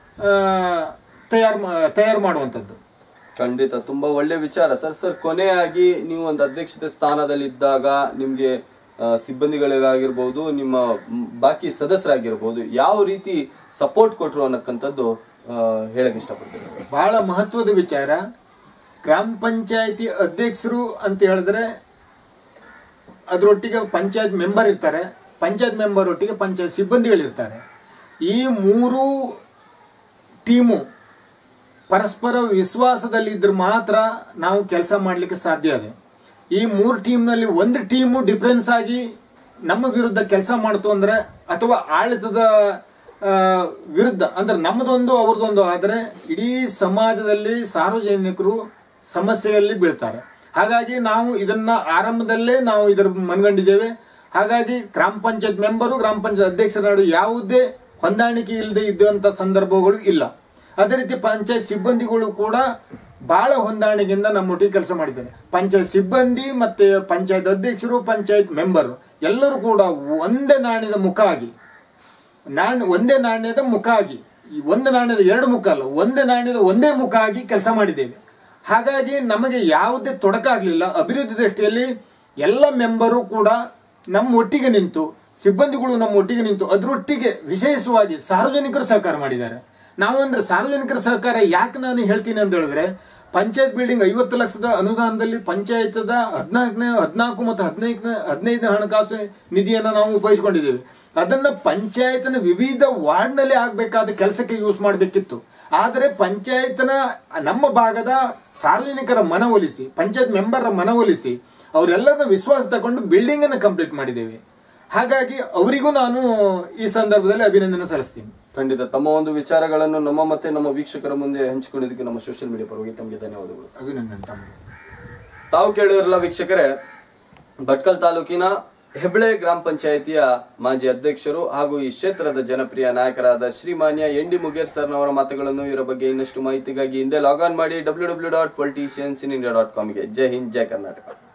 ತಯಾರು ತಯಾರು ಮಾಡುವಂಥದ್ದು ಖಂಡಿತ ತುಂಬಾ ಒಳ್ಳೆ ವಿಚಾರ ಸರ್ ಸರ್ ಕೊನೆಯಾಗಿ ನೀವು ಒಂದು ಅಧ್ಯಕ್ಷತೆ ಸ್ಥಾನದಲ್ಲಿ ಇದ್ದಾಗ ನಿಮ್ಗೆ ಆ, ಸಿಬ್ಬಂದಿಗಳಿಗಾಗಿರ್ಬೋದು ನಿಮ್ಮ ಮ್, ಬಾಕಿ ಸದಸ್ಯರಾಗಿರ್ಬೋದು ಯಾವ ರೀತಿ ಸಪೋರ್ಟ್ ಕೊಟ್ರು ಅನ್ನಕ್ಕಂಥದ್ದು ಆ, ಹೇಳಕ್ ಇಷ್ಟಪಡ್ತೀನಿ ಸರ್. ಬಹಳ ಮಹತ್ವದ ವಿಚಾರ ಗ್ರಾಮ ಪಂಚಾಯತಿ ಅಧ್ಯಕ್ಷರು ಅಂತ ಹೇಳಿದ್ರೆ ಅದರೊಟ್ಟಿಗೆ ಪಂಚಾಯತ್ ಮೆಂಬರ್ ಇರ್ತಾರೆ ಪಂಚಾಯತ್ ಮೆಂಬರ್ ಒಟ್ಟಿಗೆ ಪಂಚಾಯತ್ ಸಿಬ್ಬಂದಿಗಳಿರ್ತಾರೆ ಈ ಮೂರು ಟೀಮು ಪರಸ್ಪರ ವಿಶ್ವಾಸದಲ್ಲಿ ಇದ್ರೆ ಮಾತ್ರ ನಾವು ಕೆಲಸ ಮಾಡಲಿಕ್ಕೆ ಸಾಧ್ಯ ಇದೆ ಈ ಮೂರು ಟೀಮ್ನಲ್ಲಿ ಒಂದು ಟೀಮು ಡಿಫ್ರೆನ್ಸ್ ಆಗಿ ನಮ್ಮ ವಿರುದ್ಧ ಕೆಲಸ ಮಾಡ್ತು ಅಂದ್ರೆ ಅಥವಾ ಆಡಳಿತದ ಆ, ವಿರುದ್ಧ ಅಂದ್ರೆ ನಮ್ಮದೊಂದು ಅವ್ರದ್ದೊಂದು ಆದರೆ ಇಡೀ ಸಮಾಜದಲ್ಲಿ ಸಾರ್ವಜನಿಕರು ಸಮಸ್ಯೆಯಲ್ಲಿ ಬೀಳ್ತಾರೆ ಹಾಗಾಗಿ ನಾವು ಇದನ್ನ ಆರಂಭದಲ್ಲೇ ನಾವು ಇದರ ಮನಗಂಡಿದ್ದೇವೆ ಹಾಗಾಗಿ ಗ್ರಾಮ ಪಂಚಾಯತ್ ಮೆಂಬರು ಗ್ರಾಮ ಪಂಚಾಯತ್ ಅಧ್ಯಕ್ಷರ ನಡುವೆ ಯಾವುದೇ ಹೊಂದಾಣಿಕೆ ಇಲ್ಲದೆ ಇದ್ದಂಥ ಸಂದರ್ಭಗಳು ಇಲ್ಲ ಅದೇ ರೀತಿ ಪಂಚಾಯತ್ ಸಿಬ್ಬಂದಿಗಳು ಕೂಡ ಬಹಳ ಹೊಂದಾಣಿಕೆಯಿಂದ ನಮ್ಮೊಟ್ಟಿಗೆ ಕೆಲಸ ಮಾಡಿದ್ದಾರೆ ಪಂಚಾಯತ್ ಸಿಬ್ಬಂದಿ ಮತ್ತೆ ಪಂಚಾಯತ್ ಅಧ್ಯಕ್ಷರು ಪಂಚಾಯತ್ ಮೆಂಬರು ಎಲ್ಲರೂ ಕೂಡ ಒಂದೇ ನಾಣ್ಯದ ಮುಖ ಆಗಿ ನಾಣ್ಯ ಒಂದೇ ನಾಣ್ಯದ ಮುಖ ಆಗಿ ಈ ಒಂದು ನಾಣ್ಯದ ಎರಡು ಮುಖ ಅಲ್ಲ ಒಂದೇ ನಾಣ್ಯದ ಒಂದೇ ಮುಖ ಆಗಿ ಕೆಲಸ ಮಾಡಿದ್ದೇವೆ ಹಾಗಾಗಿ ನಮಗೆ ಯಾವುದೇ ತೊಡಕಾಗಲಿಲ್ಲ ಅಭಿವೃದ್ಧಿ ದೃಷ್ಟಿಯಲ್ಲಿ ಎಲ್ಲ ಮೆಂಬರು ಕೂಡ ನಮ್ಮ ಒಟ್ಟಿಗೆ ನಿಂತು ಸಿಬ್ಬಂದಿಗಳು ನಮ್ಮ ಒಟ್ಟಿಗೆ ನಿಂತು ಅದರೊಟ್ಟಿಗೆ ವಿಶೇಷವಾಗಿ ಸಾರ್ವಜನಿಕರು ಸಹಕಾರ ಮಾಡಿದ್ದಾರೆ ನಾವು ಅಂದ್ರೆ ಸಾರ್ವಜನಿಕರ ಸಹಕಾರ ಯಾಕೆ ನಾನು ಹೇಳ್ತೀನಿ ಅಂತ ಹೇಳಿದ್ರೆ ಪಂಚಾಯತ್ ಬಿಲ್ಡಿಂಗ್ ಐವತ್ತು ಲಕ್ಷದ ಅನುದಾನದಲ್ಲಿ ಪಂಚಾಯತದ ಹದಿನಾಲ್ಕನೇ ಹದಿನಾಲ್ಕು ಮತ್ತು ಹದಿನೈದನೇ ಹದಿನೈದನೇ ಹಣಕಾಸು ನಿಧಿಯನ್ನು ನಾವು ಉಪಯೋಗಿಸಿಕೊಂಡಿದ್ದೇವೆ ಅದನ್ನ ಪಂಚಾಯತ್ನ ವಿವಿಧ ವಾರ್ಡ್ನಲ್ಲಿ ಆಗಬೇಕಾದ ಕೆಲಸಕ್ಕೆ ಯೂಸ್ ಮಾಡಬೇಕಿತ್ತು ಆದರೆ ಪಂಚಾಯತ್ನ ನಮ್ಮ ಭಾಗದ ಸಾರ್ವಜನಿಕರ ಮನವೊಲಿಸಿ ಪಂಚಾಯತ್ ಮೆಂಬರ್ ಮನವೊಲಿಸಿ ಅವರೆಲ್ಲರನ್ನ ವಿಶ್ವಾಸ ತಗೊಂಡು ಬಿಲ್ಡಿಂಗ್ ಅನ್ನು ಕಂಪ್ಲೀಟ್ ಮಾಡಿದ್ದೇವೆ ಹಾಗಾಗಿ ಅವರಿಗೂ ನಾನು ಈ ಸಂದರ್ಭದಲ್ಲಿ ಅಭಿನಂದನೆ ಸಲ್ಲಿಸ್ತೀನಿ ಖಂಡಿತ ತಮ್ಮ ಒಂದು ವಿಚಾರಗಳನ್ನು ನಮ್ಮ ಮತ್ತೆ ನಮ್ಮ ವೀಕ್ಷಕರ ಮುಂದೆ ಹಂಚಿಕೊಂಡಿದ್ದಕ್ಕೆ ನಮ್ಮ ಸೋಷಿಯಲ್ ಮೀಡಿಯಾ ಪರವಾಗಿ ತಮಗೆ ಧನ್ಯವಾದಗಳು ಅಭಿನಂದನೆ ತಮ್ಮ ತಾವು ಕೇಳಿರಲ್ಲ ವೀಕ್ಷಕರೇ ಭಟ್ಕಲ್ ತಾಲೂಕಿನ ಹೆಬ್ಳೆ ಗ್ರಾಮ ಪಂಚಾಯಿತಿಯ ಮಾಜಿ ಅಧ್ಯಕ್ಷರು ಹಾಗೂ ಈ ಕ್ಷೇತ್ರದ ಜನಪ್ರಿಯ ನಾಯಕರಾದ ಶ್ರೀಮಾನ್ಯ ಎನ್ ಡಿ ಮುಗೇರ್ ಸರ್ನವರ ಮಾತುಗಳನ್ನು ಇವರ ಬಗ್ಗೆ ಇನ್ನಷ್ಟು ಮಾಹಿತಿಗಾಗಿ ಹಿಂದೆ ಲಾಗ್ ಆನ್ ಮಾಡಿ W W dot politicians in India dot ಕಾಮ್ಗೆ ಜೈ ಹಿಂದ್ ಜೈ ಕರ್ನಾಟಕ